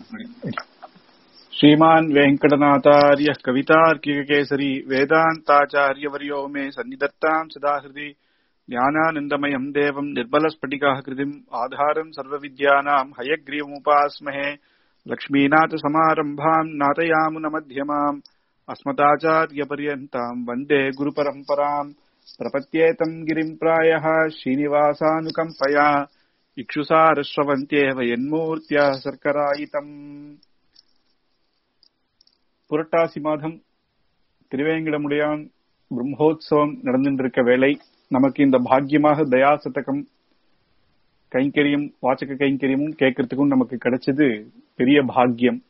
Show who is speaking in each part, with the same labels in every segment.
Speaker 1: श्रीमान् वेङ्कटनाथार्यः कवितार्किककेसरी वेदान्ताचार्यवर्यो मे सन्निधत्ताम् सदाहृदि ज्ञानानन्दमयम् देवम् निर्मलस्फटिकाकृतिम् आधारम् सर्वविद्यानाम् हयग्रीवमुपास्महे लक्ष्मीनाथसमारम्भाम् नाथयामुनमध्यमाम् अस्मदाचार्यपर्यन्ताम् वन्दे गुरुपरम्पराम् प्रपद्येतम् गिरिम् प्रायः श्रीनिवासानुकम्पया इक्षुसारश्रवन्त्येव यन्मूर्त्या सर्करायितम् புரட்டாசி மாதம் திருவேங்கடமுடையான் பிரம்மோத்சவம் நடந்துருக்க வேளை நமக்கு இந்த பாக்கியமாக தயா சதகம் கைங்கரியம் வாச்சக கைங்கரியமும் கேட்கறதுக்கும் நமக்கு கிடைச்சது பெரிய பாக்கியம்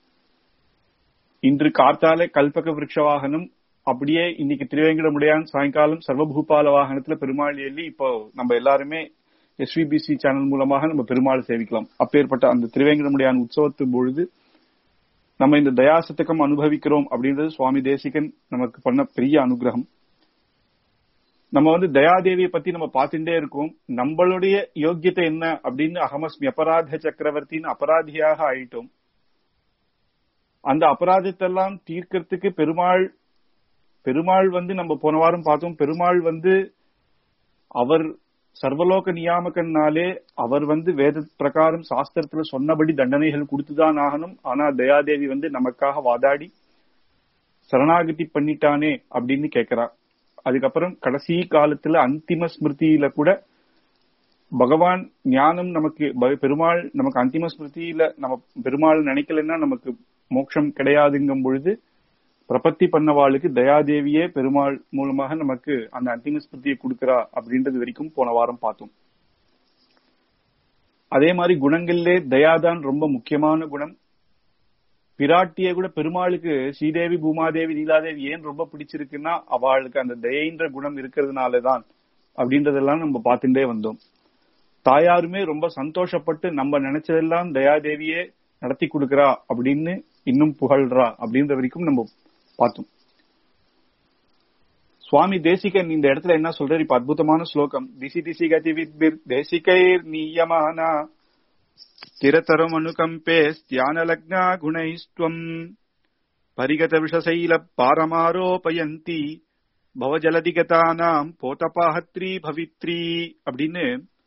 Speaker 1: இன்று கார்த்தால கல்பக விருட்ச வாகனம் அப்படியே இன்னைக்கு திருவேங்கடமுடையான் சாயங்காலம் சர்வபூபால வாகனத்துல பெருமாள் எள்ளி இப்போ நம்ம எல்லாருமே எஸ்விபிசி சேனல் மூலமாக நம்ம பெருமாள் சேவிக்கலாம் அப்பேற்பட்ட அந்த திருவேங்கடமுடையான் உற்சவத்து பொழுது நம்ம இந்த தயாசத்தகம் அனுபவிக்கிறோம் அப்படின்றது சுவாமி தேசிகன் நமக்கு பண்ண பெரிய அனுகிரகம் நம்ம வந்து தயாதேவியை பத்தி நம்ம பார்த்துட்டே இருக்கோம் நம்மளுடைய யோக்கியத்தை என்ன அப்படின்னு அகமஸ்மி அபராத சக்கரவர்த்தின்னு அபராதியாக ஆயிட்டோம் அந்த அபராதத்தெல்லாம் தீர்க்கறதுக்கு பெருமாள் பெருமாள் வந்து நம்ம போன வாரம் பார்த்தோம் பெருமாள் வந்து அவர் சர்வலோக நியாமகன்னாலே அவர் வந்து வேத பிரகாரம் சாஸ்திரத்துல சொன்னபடி தண்டனைகள் கொடுத்துதான் ஆகணும் ஆனா தயாதேவி வந்து நமக்காக வாதாடி சரணாகதி பண்ணிட்டானே அப்படின்னு கேக்குறா அதுக்கப்புறம் கடைசி காலத்துல அந்திம ஸ்மிருதியில கூட பகவான் ஞானம் நமக்கு பெருமாள் நமக்கு அந்திம ஸ்மிருதியில நம்ம பெருமாள் நினைக்கலன்னா நமக்கு மோட்சம் கிடையாதுங்கும் பொழுது பிரபத்தி பண்ணவாளுக்கு தயாதேவியே பெருமாள் மூலமாக நமக்கு அந்த அந்திம ஸ்மிருதியை கொடுக்கிறா அப்படின்றது வரைக்கும் போன வாரம் பார்த்தோம் அதே மாதிரி குணங்கள்லே தயாதான் ரொம்ப முக்கியமான குணம் பிராட்டிய கூட பெருமாளுக்கு ஸ்ரீதேவி பூமாதேவி நீலாதேவி ஏன் ரொம்ப பிடிச்சிருக்குன்னா அவளுக்கு அந்த தயைன்ற குணம் இருக்கிறதுனாலதான் அப்படின்றதெல்லாம் நம்ம பார்த்துட்டே வந்தோம் தாயாருமே ரொம்ப சந்தோஷப்பட்டு நம்ம நினைச்சதெல்லாம் தயாதேவியே நடத்தி கொடுக்கறா அப்படின்னு இன்னும் புகழ்றா அப்படின்ற வரைக்கும் நம்ம பார்த்தோம் சுவாமி தேசிகன் இந்த இடத்துல என்ன சொல்றாரு இப்ப அற்புதமான ஸ்லோகம் திசி திசி கதி வித்பிர் தேசிகைர் நீயமானா ஸ்திரதரம் அனுகம்பே ஸ்தியானலக்னா குணைஸ்துவம் பரிகத விஷசைல பாரமாரோபயந்தி பவஜலதிகதானாம் போதபாஹத்ரி பவித்ரி அப்படின்னு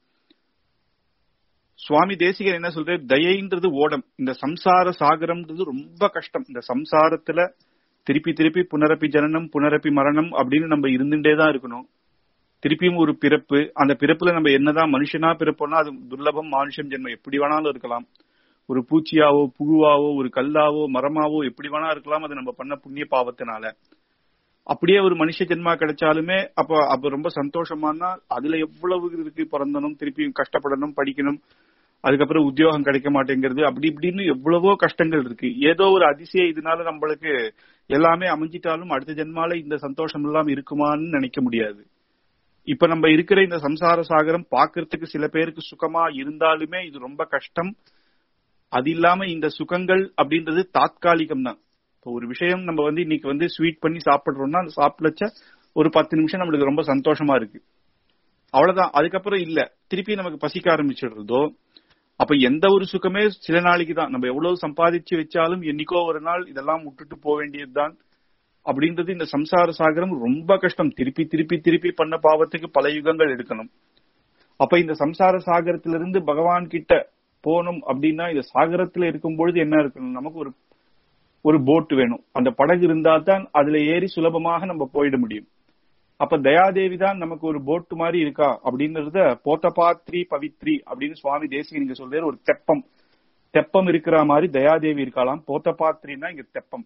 Speaker 1: சுவாமி தேசிகன் என்ன சொல்றாரு தயைன்றது ஓடம் இந்த சம்சார சாகரம்ன்றது ரொம்ப கஷ்டம் இந்த சம்சாரத்துல திருப்பி திருப்பி புனரப்பி ஜனனம் புனரப்பி மரணம் அப்படின்னு நம்ம இருந்துட்டே தான் இருக்கணும் திருப்பியும் ஒரு பிறப்பு அந்த பிறப்புல நம்ம என்னதான் மனுஷனா பிறப்போம்னா அது துர்லபம் மனுஷன் ஜென்மம் எப்படி வேணாலும் இருக்கலாம் ஒரு பூச்சியாவோ புழுவாவோ ஒரு கல்லாவோ மரமாவோ எப்படி வேணா இருக்கலாம் அது நம்ம பண்ண புண்ணிய பாவத்தினால அப்படியே ஒரு மனுஷ ஜென்மா கிடைச்சாலுமே அப்ப அப்ப ரொம்ப சந்தோஷமானா அதுல எவ்வளவு இருக்கு பிறந்தனும் திருப்பி கஷ்டப்படணும் படிக்கணும் அதுக்கப்புறம் உத்தியோகம் கிடைக்க மாட்டேங்கிறது அப்படி இப்படின்னு எவ்வளவோ கஷ்டங்கள் இருக்கு ஏதோ ஒரு அதிசயம் இதனால நம்மளுக்கு எல்லாமே அமைஞ்சிட்டாலும் அடுத்த ஜென்மால இந்த சந்தோஷம் எல்லாம் இருக்குமான்னு நினைக்க முடியாது இப்ப நம்ம இருக்கிற இந்த சம்சார சாகரம் பாக்குறதுக்கு சில பேருக்கு சுகமா இருந்தாலுமே இது ரொம்ப கஷ்டம் அது இல்லாம இந்த சுகங்கள் அப்படின்றது தாத்காலிகம் தான் இப்போ ஒரு விஷயம் நம்ம வந்து இன்னைக்கு வந்து ஸ்வீட் பண்ணி சாப்பிடுறோம்னா அந்த சாப்பிடச்ச ஒரு பத்து நிமிஷம் நம்மளுக்கு ரொம்ப சந்தோஷமா இருக்கு அவ்வளவுதான் அதுக்கப்புறம் இல்ல திருப்பி நமக்கு பசிக்க ஆரம்பிச்சிடுறதோ அப்ப எந்த ஒரு சுகமே சில நாளைக்கு தான் நம்ம எவ்வளவு சம்பாதிச்சு வச்சாலும் என்னைக்கோ ஒரு நாள் இதெல்லாம் விட்டுட்டு போக வேண்டியதுதான் அப்படின்றது இந்த சம்சார சாகரம் ரொம்ப கஷ்டம் திருப்பி திருப்பி திருப்பி பண்ண பாவத்துக்கு பல யுகங்கள் எடுக்கணும் அப்ப இந்த சம்சார சாகரத்திலிருந்து பகவான் கிட்ட போகணும் அப்படின்னா இந்த சாகரத்துல இருக்கும் பொழுது என்ன இருக்கணும் நமக்கு ஒரு ஒரு போட் வேணும் அந்த படகு இருந்தா தான் அதுல ஏறி சுலபமாக நம்ம போயிட முடியும் அப்ப தயாதேவி தான் நமக்கு ஒரு போட்டு மாதிரி இருக்கா அப்படின்றத போத்தபாத்ரி பவித்ரி அப்படின்னு சுவாமி தேசிகன் இங்க சொல்றாரு ஒரு தெப்பம் தெப்பம் இருக்கிற மாதிரி தயாதேவி இருக்கலாம் போத்தபாத்ரின்னா இங்க தெப்பம்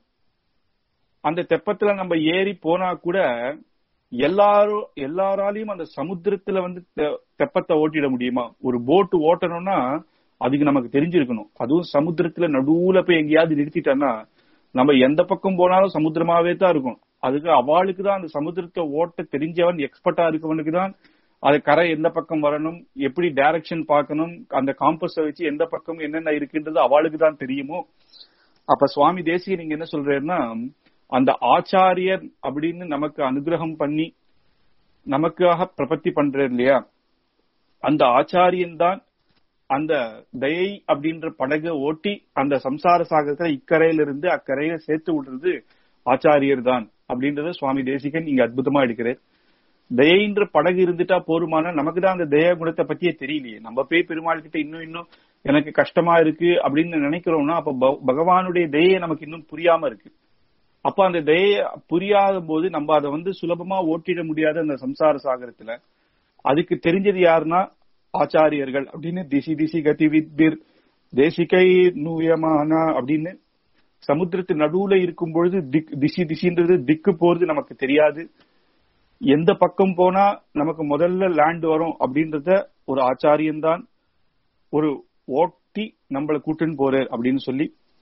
Speaker 1: அந்த தெப்பத்துல நம்ம ஏறி போனா கூட எல்லாரும் எல்லாராலையும் அந்த சமுத்திரத்துல வந்து தெப்பத்தை ஓட்டிட முடியுமா ஒரு போட்டு ஓட்டணும்னா அதுக்கு நமக்கு தெரிஞ்சிருக்கணும் அதுவும் சமுத்திரத்துல நடுவுல போய் எங்கேயாவது நிறுத்திட்டோம்னா நம்ம எந்த பக்கம் போனாலும் சமுத்திரமாவே தான் இருக்கும் அதுக்கு அவளுக்கு தான் அந்த சமுத்திரத்தை ஓட்ட தெரிஞ்சவன் எக்ஸ்பர்ட்டா இருக்கவனுக்கு தான் அது கரை எந்த பக்கம் வரணும் எப்படி டைரக்ஷன் பார்க்கணும் அந்த காம்பஸ வச்சு எந்த பக்கம் என்னென்ன இருக்குன்றது அவளுக்கு தான் தெரியுமோ அப்ப சுவாமி தேசிய நீங்க என்ன சொல்றாருன்னா அந்த ஆச்சாரியர் அப்படின்னு நமக்கு அனுகிரகம் பண்ணி நமக்காக பிரபத்தி பண்றாரு இல்லையா அந்த ஆச்சாரியன் தான் அந்த தயை அப்படின்ற படகை ஓட்டி அந்த சம்சார சாகரத்துல இக்கரையில இருந்து அக்கரையில சேர்த்து விடுறது ஆச்சாரியர் தான் அப்படின்றத சுவாமி தேசிகன் இங்க அற்புதமா எடுக்கிறார் தயைன்ற படகு இருந்துட்டா போருமான நமக்கு தான் அந்த தயா குணத்தை பத்தியே தெரியலையே நம்ம போய் பெருமாள் கிட்ட இன்னும் இன்னும் எனக்கு கஷ்டமா இருக்கு அப்படின்னு நினைக்கிறோம்னா அப்ப பக- பகவானுடைய தயை நமக்கு இன்னும் புரியாம இருக்கு அப்ப அந்த தயை புரியாத போது நம்ம அதை வந்து சுலபமா ஓட்டிட முடியாத அந்த சம்சார சாகரத்துல அதுக்கு தெரிஞ்சது யாருன்னா ஆச்சாரியர்கள் அப்படின்னு திசி திசி கதி வித்பிர் தேசிகை நூயமானா அப்படின்னு சமுத்திரத்து நடுவுல இருக்கும் பொழுது திக் திசி திசின்றது திக்கு போறது நமக்கு தெரியாது எந்த பக்கம் போனா நமக்கு முதல்ல லேண்ட் வரும் அப்படின்றத ஒரு ஆச்சாரியன் தான் ஒரு ஓட்டி நம்மள கூட்டுன்னு போறார் அப்படின்னு சொல்லி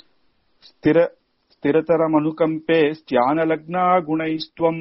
Speaker 1: ஸ்திர ஸ்திரதரம் அனுகம்பே ஸ்தியான லக்னா குணைஸ்துவம்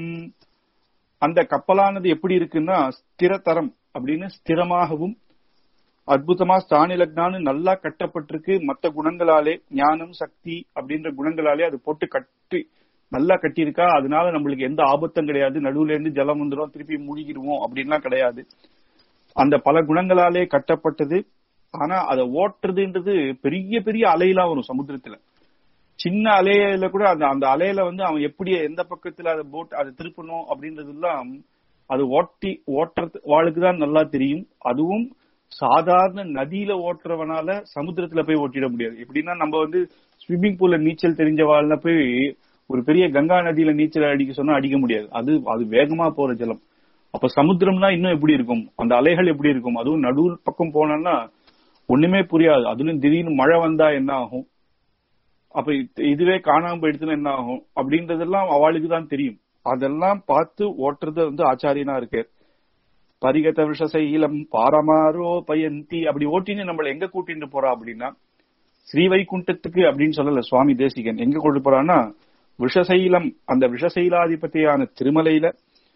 Speaker 1: அந்த கப்பலானது எப்படி இருக்குன்னா ஸ்திரதரம் அப்படின்னு ஸ்திரமாகவும் அற்புதமா ஸ்தானி லக்னான்னு நல்லா கட்டப்பட்டிருக்கு மத்த குணங்களாலே ஞானம் சக்தி அப்படின்ற குணங்களாலே அது போட்டு கட்டி நல்லா கட்டியிருக்கா அதனால நம்மளுக்கு எந்த ஆபத்தும் கிடையாது நடுவுல இருந்து ஜலம் வந்துடும் திருப்பி மூழ்கிடுவோம் அப்படின்லாம் கிடையாது அந்த பல குணங்களாலே கட்டப்பட்டது ஆனா அதை ஓட்டுறதுன்றது பெரிய பெரிய அலையெல்லாம் வரும் சமுத்திரத்துல சின்ன அலையில கூட அந்த அந்த அலையில வந்து அவன் எப்படி எந்த பக்கத்துல அதை போட் அதை திருப்பணும் அப்படின்றதெல்லாம் அது ஓட்டி ஓட்டுறது வாளுக்கு தான் நல்லா தெரியும் அதுவும் சாதாரண நதியில ஓட்டுறவனால சமுத்திரத்துல போய் ஓட்டிட முடியாது எப்படின்னா நம்ம வந்து ஸ்விம்மிங் பூல்ல நீச்சல் தெரிஞ்ச வாழ்ல போய் ஒரு பெரிய கங்கா நதியில நீச்சல் அடிக்க சொன்னா அடிக்க முடியாது அது அது வேகமா போற ஜலம் அப்ப சமுத்திரம்னா இன்னும் எப்படி இருக்கும் அந்த அலைகள் எப்படி இருக்கும் அதுவும் நடுவு பக்கம் போனோம்னா ஒண்ணுமே புரியாது அதுலயும் திடீர்னு மழை வந்தா என்ன ஆகும் அப்ப இது- இதுவே காணாம போயிடுச்சுன்னா என்ன ஆகும் அப்படின்றதெல்லாம் அவளுக்கு தான் தெரியும் அதெல்லாம் பார்த்து ஓட்டுறது வந்து ஆச்சாரியனா இருக்கு பரிகத விஷசைலம் பாரமாரோ பயந்தி அப்படி ஓட்டின்னு நம்மள எங்க கூட்டிட்டு போறா அப்படின்னா ஸ்ரீவைகுண்டத்துக்கு அப்படின்னு சொல்லல சுவாமி தேசிகன் எங்க கொண்டு போறான்னா விஷசைலம் அந்த விஷசைலாதிபதியான திருமலையில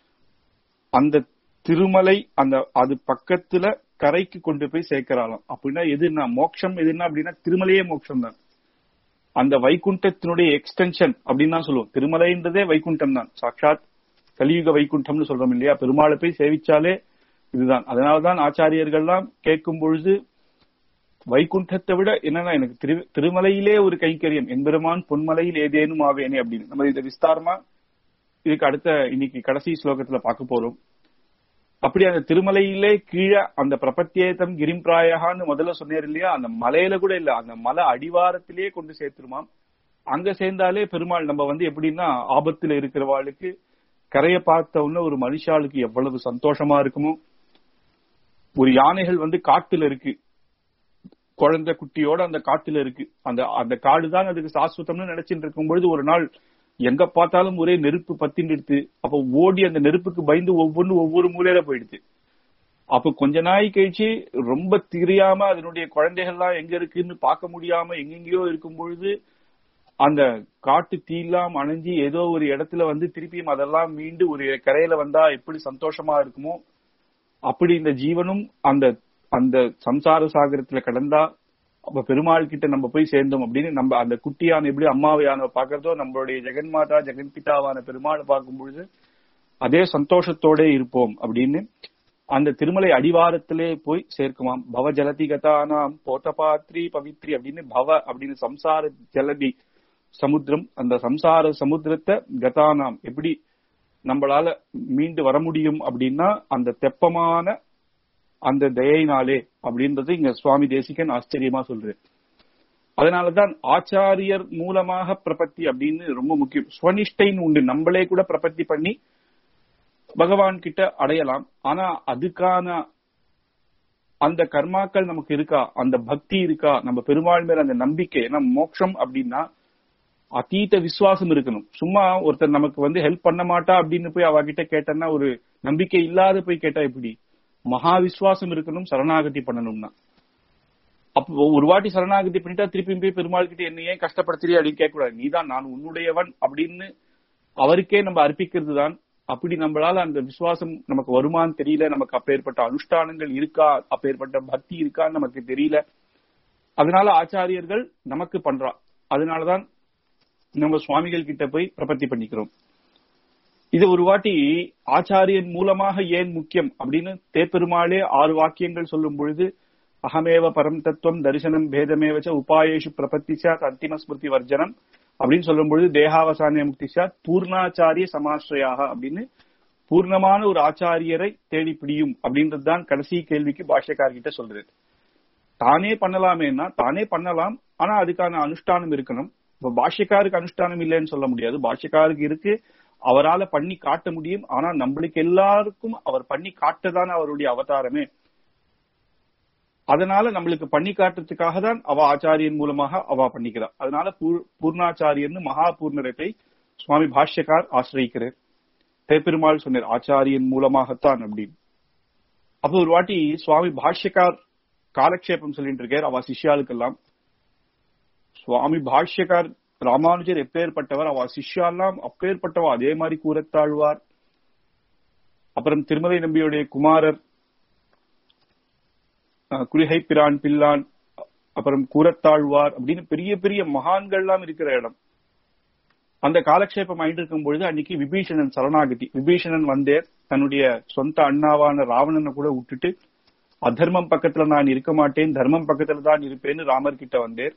Speaker 1: அந்த திருமலை அந்த அது பக்கத்துல கரைக்கு கொண்டு போய் சேர்க்கிறாளாம் அப்படின்னா எதுன்னா மோட்சம் எதுன்னா அப்படின்னா திருமலையே மோட்சம் தான் அந்த வைகுண்டத்தினுடைய எக்ஸ்டென்ஷன் அப்படின்னு தான் சொல்லுவோம் திருமலைன்றதே வைகுண்டம் தான் சாட்சாத் கலியுக வைகுண்டம்னு சொல்றோம் இல்லையா பெருமாளை போய் சேவிச்சாலே இதுதான் அதனாலதான் ஆச்சாரியர்கள்லாம் கேட்கும் பொழுது வைகுண்டத்தை விட என்னன்னா எனக்கு திரு திருமலையிலே ஒரு கைங்கரியம் எம்பெருமான் பொன்மலையில் ஏதேனும் ஆவேனே அப்படின்னு நம்ம இதை விஸ்தாரமா இதுக்கு அடுத்த இன்னைக்கு கடைசி ஸ்லோகத்துல பார்க்க போறோம் அப்படி அந்த திருமலையிலே கீழே அந்த பிரபத்தியேதம் கிரிம்பிராயகான்னு முதல்ல சொன்னார் இல்லையா அந்த மலையில கூட இல்ல அந்த மலை அடிவாரத்திலேயே கொண்டு சேர்த்துருமாம் அங்க சேர்ந்தாலே பெருமாள் நம்ம வந்து எப்படின்னா ஆபத்துல இருக்கிறவாளுக்கு கரையை பார்த்த உடனே ஒரு மனுஷாளுக்கு எவ்வளவு சந்தோஷமா இருக்குமோ ஒரு யானைகள் வந்து காட்டுல இருக்கு குழந்தை குட்டியோட அந்த காட்டுல இருக்கு அந்த அந்த காடு தான் அதுக்கு சாஸ்வதம்னு நினைச்சிட்டு இருக்கும் பொழுது ஒரு நாள் எங்க பார்த்தாலும் ஒரே நெருப்பு பத்தின்னு அப்ப ஓடி அந்த நெருப்புக்கு பயந்து ஒவ்வொன்னு ஒவ்வொரு மூலையில போயிடுது அப்ப கொஞ்ச நாய் கழிச்சு ரொம்ப தெரியாம அதனுடைய குழந்தைகள்லாம் எங்க இருக்குன்னு பார்க்க முடியாம எங்கெங்கயோ இருக்கும் பொழுது அந்த காட்டு தீலாம் அணைஞ்சு ஏதோ ஒரு இடத்துல வந்து திருப்பியும் அதெல்லாம் மீண்டு ஒரு கரையில வந்தா எப்படி சந்தோஷமா இருக்குமோ அப்படி இந்த ஜீவனும் அந்த அந்த சம்சார சாகரத்துல கடந்தா அப்ப பெருமாள் கிட்ட நம்ம போய் சேர்ந்தோம் அப்படின்னு நம்ம அந்த குட்டியான எப்படி அம்மாவையான பாக்குறதோ நம்மளுடைய ஜெகன்மாதா ஜெகன்பிதாவான பெருமாளை பார்க்கும் பொழுது அதே சந்தோஷத்தோட இருப்போம் அப்படின்னு அந்த திருமலை அடிவாரத்திலே போய் சேர்க்குமாம் பவ ஜலதி கதானாம் போத்தபாத்ரி பவித்ரி அப்படின்னு பவ அப்படின்னு சம்சார ஜலதி சமுத்திரம் அந்த சம்சார சமுத்திரத்தை கதானாம் எப்படி நம்மளால மீண்டு வர முடியும் அப்படின்னா அந்த தெப்பமான அந்த தயைனாலே அப்படின்றது இங்க சுவாமி தேசிகன் ஆச்சரியமா சொல்றாரு அதனாலதான் ஆச்சாரியர் மூலமாக பிரபத்தி அப்படின்னு ரொம்ப முக்கியம் ஸ்வனிஷ்டைன்னு உண்டு நம்மளே கூட பிரபத்தி பண்ணி பகவான் கிட்ட அடையலாம் ஆனா அதுக்கான அந்த கர்மாக்கள் நமக்கு இருக்கா அந்த பக்தி இருக்கா நம்ம பெருமாள் மேல அந்த நம்பிக்கை ஏன்னா மோட்சம் அப்படின்னா அதீத விசுவாசம் இருக்கணும் சும்மா ஒருத்தர் நமக்கு வந்து ஹெல்ப் பண்ண மாட்டா அப்படின்னு போய் அவகிட்ட கேட்டேன்னா ஒரு நம்பிக்கை இல்லாத போய் கேட்டா எப்படி மகா விசுவாசம் இருக்கணும் சரணாகதி பண்ணணும்னா அப்போ ஒரு வாட்டி சரணாகதி பண்ணிட்டா திருப்பி போய் பெருமாள் கிட்ட என்ன ஏன் கஷ்டப்படுத்துறிய அப்படின்னு கேட்க கூடாது நீதான் நான் உன்னுடையவன் அப்படின்னு அவருக்கே நம்ம அர்ப்பிக்கிறது தான் அப்படி நம்மளால அந்த விசுவாசம் நமக்கு வருமான்னு தெரியல நமக்கு அப்பேற்பட்ட அனுஷ்டானங்கள் இருக்கா அப்பேற்பட்ட பக்தி இருக்கான்னு நமக்கு தெரியல அதனால ஆச்சாரியர்கள் நமக்கு பண்றா அதனாலதான் நம்ம சுவாமிகள் கிட்ட போய் பிரபத்தி பண்ணிக்கிறோம் இது ஒரு வாட்டி ஆச்சாரியன் மூலமாக ஏன் முக்கியம் அப்படின்னு தேப்பெருமாளே ஆறு வாக்கியங்கள் சொல்லும் பொழுது அகமேவ பரம் தத்துவம் தரிசனம் பேதமேவச்ச உபாயேஷு பிரபத்தி சாத் அந்திம ஸ்மிருதி வர்ஜனம் அப்படின்னு சொல்லும் பொழுது தேகாவசானிய முக்தி சாத் பூர்ணாச்சாரிய சமாஸ்ரயாக அப்படின்னு பூர்ணமான ஒரு ஆச்சாரியரை தேடி பிடியும் அப்படின்றதுதான் கடைசி கேள்விக்கு பாஷ்யக்கார்கிட்ட சொல்றது தானே பண்ணலாமேன்னா தானே பண்ணலாம் ஆனா அதுக்கான அனுஷ்டானம் இருக்கணும் இப்ப பாஷ்யக்காருக்கு அனுஷ்டானம் இல்லைன்னு சொல்ல முடியாது பாஷ்யக்காருக்கு இருக்கு அவரால பண்ணி காட்ட முடியும் ஆனா நம்மளுக்கு எல்லாருக்கும் அவர் பண்ணி காட்டதான் அவருடைய அவதாரமே அதனால நம்மளுக்கு பண்ணி காட்டுறதுக்காக தான் அவ ஆச்சாரியன் மூலமாக அவ பண்ணிக்கிறா அதனால பூர்ணாச்சாரியன் மகா பூர்ணரத்தை சுவாமி பாஷ்யக்கார் ஆசிரியிக்கிறார் தேப்பெருமாள் சொன்னார் ஆச்சாரியன் மூலமாகத்தான் அப்படின்னு அப்போ ஒரு வாட்டி சுவாமி பாஷ்யக்கார் காலக்ஷேபம் சொல்லிட்டு இருக்கார் அவ சிஷ்யாளுக்கெல்லாம் சுவாமி பாஷ்யக்கார் ராமானுஜர் எப்பேற்பட்டவர் அவ சிஷ்யாலாம் அப்பேற்பட்டவா அதே மாதிரி கூறத்தாழ்வார் அப்புறம் திருமலை நம்பியுடைய குமாரர் குரிகை பிரான் பில்லான் அப்புறம் கூரத்தாழ்வார் அப்படின்னு பெரிய பெரிய மகான்கள்லாம் இருக்கிற இடம் அந்த காலக்ஷேபம் ஆயிட்டு இருக்கும் பொழுது அன்னைக்கு விபீஷணன் சரணாகதி விபீஷணன் வந்தே தன்னுடைய சொந்த அண்ணாவான ராவணனை கூட விட்டுட்டு அதர்மம் பக்கத்துல நான் இருக்க மாட்டேன் தர்மம் பக்கத்துல தான் இருப்பேன்னு ராமர் கிட்ட வந்தேன்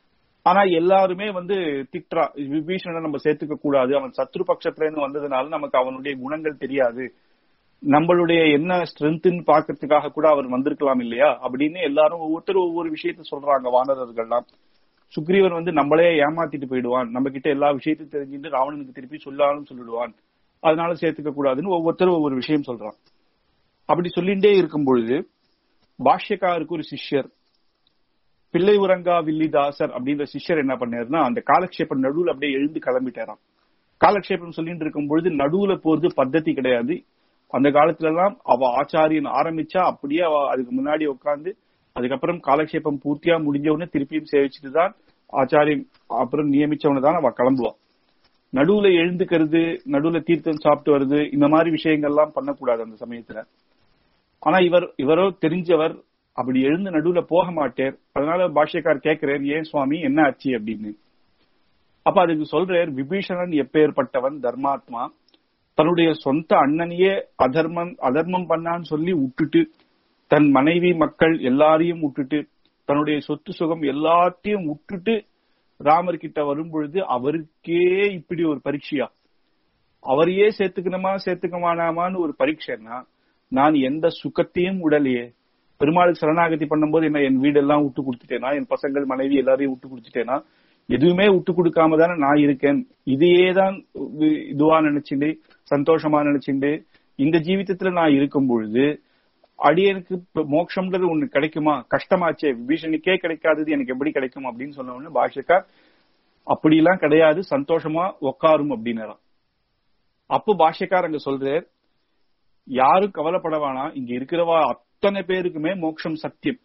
Speaker 1: ஆனா எல்லாருமே வந்து திட்ரா விபீஷணனை நம்ம சேர்த்துக்க கூடாது அவன் சத்ரு பட்சத்துலன்னு வந்ததுனால நமக்கு அவனுடைய குணங்கள் தெரியாது நம்மளுடைய என்ன ஸ்ட்ரென்த்னு பாக்குறதுக்காக கூட அவர் வந்திருக்கலாம் இல்லையா அப்படின்னு எல்லாரும் ஒவ்வொருத்தரும் ஒவ்வொரு விஷயத்த சொல்றாங்க வானரர்கள்லாம் சுக்ரீவன் வந்து நம்மளே ஏமாத்திட்டு போயிடுவான் நம்ம கிட்ட எல்லா விஷயத்தையும் தெரிஞ்சுட்டு ராவணனுக்கு திருப்பி சொல்லாலும் சொல்லிடுவான் அதனால சேர்த்துக்க கூடாதுன்னு ஒவ்வொருத்தரும் ஒவ்வொரு விஷயம் சொல்றான் அப்படி சொல்லிட்டே இருக்கும் பொழுது பாஷ்யக்காருக்கு ஒரு சிஷ்யர் பிள்ளை உரங்கா வில்லிதாசர் அப்படின்ற சிஷ்யர் என்ன பண்ணாருன்னா அந்த காலக்ஷேபம் நடுவுல அப்படியே எழுந்து கிளம்பிட்டாராம் காலக்ஷேபம் சொல்லிட்டு இருக்கும் பொழுது நடுவுல போறது பத்ததி கிடையாது அந்த காலத்துல எல்லாம் அவ ஆச்சாரியன் ஆரம்பிச்சா அப்படியே அவ அதுக்கு முன்னாடி உட்காந்து அதுக்கப்புறம் காலக்ஷேபம் பூர்த்தியா முடிஞ்ச உடனே திருப்பியும் சேவிச்சுட்டு தான் ஆச்சாரியன் அப்புறம் நியமிச்சவன தான் அவ கிளம்புவா நடுவுல எழுந்துக்கிறது நடுவுல தீர்த்தம் சாப்பிட்டு வருது இந்த மாதிரி விஷயங்கள்லாம் பண்ணக்கூடாது அந்த சமயத்துல ஆனா இவர் இவரோ தெரிஞ்சவர் அப்படி எழுந்து நடுவுல போக மாட்டேர் அதனால பாஷ்யக்கார் கேட்கிறார் ஏன் சுவாமி என்ன ஆச்சு அப்படின்னு அப்ப அதுக்கு சொல்றார் விபீஷணன் எப்பேற்பட்டவன் தர்மாத்மா தன்னுடைய சொந்த அண்ணனையே அதர்மம் அதர்மம் பண்ணான்னு சொல்லி விட்டுட்டு தன் மனைவி மக்கள் எல்லாரையும் விட்டுட்டு தன்னுடைய சொத்து சுகம் எல்லாத்தையும் விட்டுட்டு ராமர் கிட்ட வரும் பொழுது அவருக்கே இப்படி ஒரு பரீட்சையா அவரையே சேர்த்துக்கணுமா சேர்த்துக்கமானாமான்னு ஒரு பரீட்சைன்னா நான் எந்த சுகத்தையும் உடலையே பெருமாளுக்கு சரணாகதி பண்ணும்போது என்ன என் வீடெல்லாம் விட்டு கொடுத்துட்டேனா என் பசங்கள் மனைவி எல்லாரையும் விட்டு கொடுத்துட்டேனா எதுவுமே விட்டு கொடுக்காம தானே நான் இருக்கேன் இதையே தான் இதுவா நினைச்சுண்டு சந்தோஷமா நினைச்சுண்டு இந்த ஜீவிதத்துல நான் இருக்கும் பொழுது அடியனுக்கு மோட்சம்ன்றது ஒண்ணு கிடைக்குமா கஷ்டமாச்சே விபீஷணிக்கே கிடைக்காதது எனக்கு எப்படி கிடைக்கும் அப்படின்னு சொன்ன உடனே பாஷக்கார் அப்படிலாம் கிடையாது சந்தோஷமா உக்காரும் அப்படின்னாராம் அப்போ பாஷ்யக்கார் அங்க சொல்றார் யாரும் கவலைப்பட வேணாம் இங்க இருக்கிறவா அத்தனை பேருக்குமே மோட்சம் சத்தியம்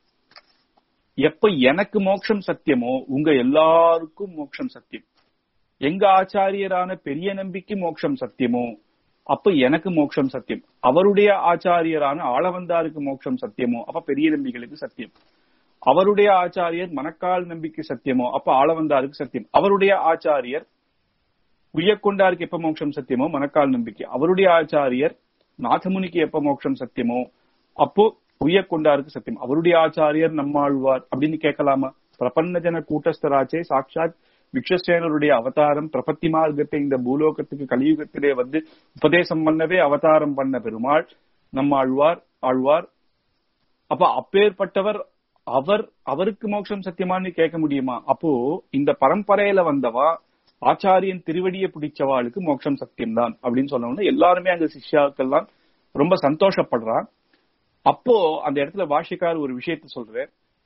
Speaker 1: எப்ப எனக்கு மோட்சம் சத்தியமோ உங்க எல்லாருக்கும் மோட்சம் சத்தியம் எங்க ஆச்சாரியரான பெரிய நம்பிக்கை மோட்சம் சத்தியமோ அப்ப எனக்கு மோட்சம் சத்தியம் அவருடைய ஆச்சாரியரான ஆளவந்தாருக்கு மோட்சம் சத்தியமோ அப்ப பெரிய நம்பிகளுக்கு சத்தியம் அவருடைய ஆச்சாரியர் மணக்கால் நம்பிக்கை சத்தியமோ அப்ப ஆளவந்தாருக்கு சத்தியம் அவருடைய ஆச்சாரியர் உய்யக்கொண்டாருக்கு எப்ப மோட்சம் சத்தியமோ மணக்கால் நம்பிக்கை அவருடைய ஆச்சாரியர் நாதமுனிக்கு எப்ப மோட்சம் சத்தியமோ அப்போ உய்யக்கொண்டாருக்கு சத்தியம் அவருடைய ஆச்சாரியர் நம்மாழ்வார் அப்படின்னு கேட்கலாமா பிரபன்ன ஜன கூட்டஸ்தராச்சே சாட்சாத் விக்ஷசேனருடைய அவதாரம் பிரபத்தி மார்க்கத்தை இந்த பூலோகத்துக்கு கலியுகத்திலே வந்து உபதேசம் பண்ணவே அவதாரம் பண்ண பெருமாள் நம்ம ஆழ்வார் ஆழ்வார் அப்ப அப்பேற்பட்டவர் அவர் அவருக்கு மோட்சம் சத்தியமான்னு கேட்க முடியுமா அப்போ இந்த பரம்பரையில வந்தவா ஆச்சாரியன் திருவடியை பிடிச்சவாளுக்கு மோட்சம் சத்தியம் தான் அப்படின்னு சொன்ன எல்லாருமே அங்க சிஷ்யாக்கள்லாம் ரொம்ப சந்தோஷப்படுறான் அப்போ அந்த இடத்துல பாஷிக்கார் ஒரு விஷயத்த சொல்றார்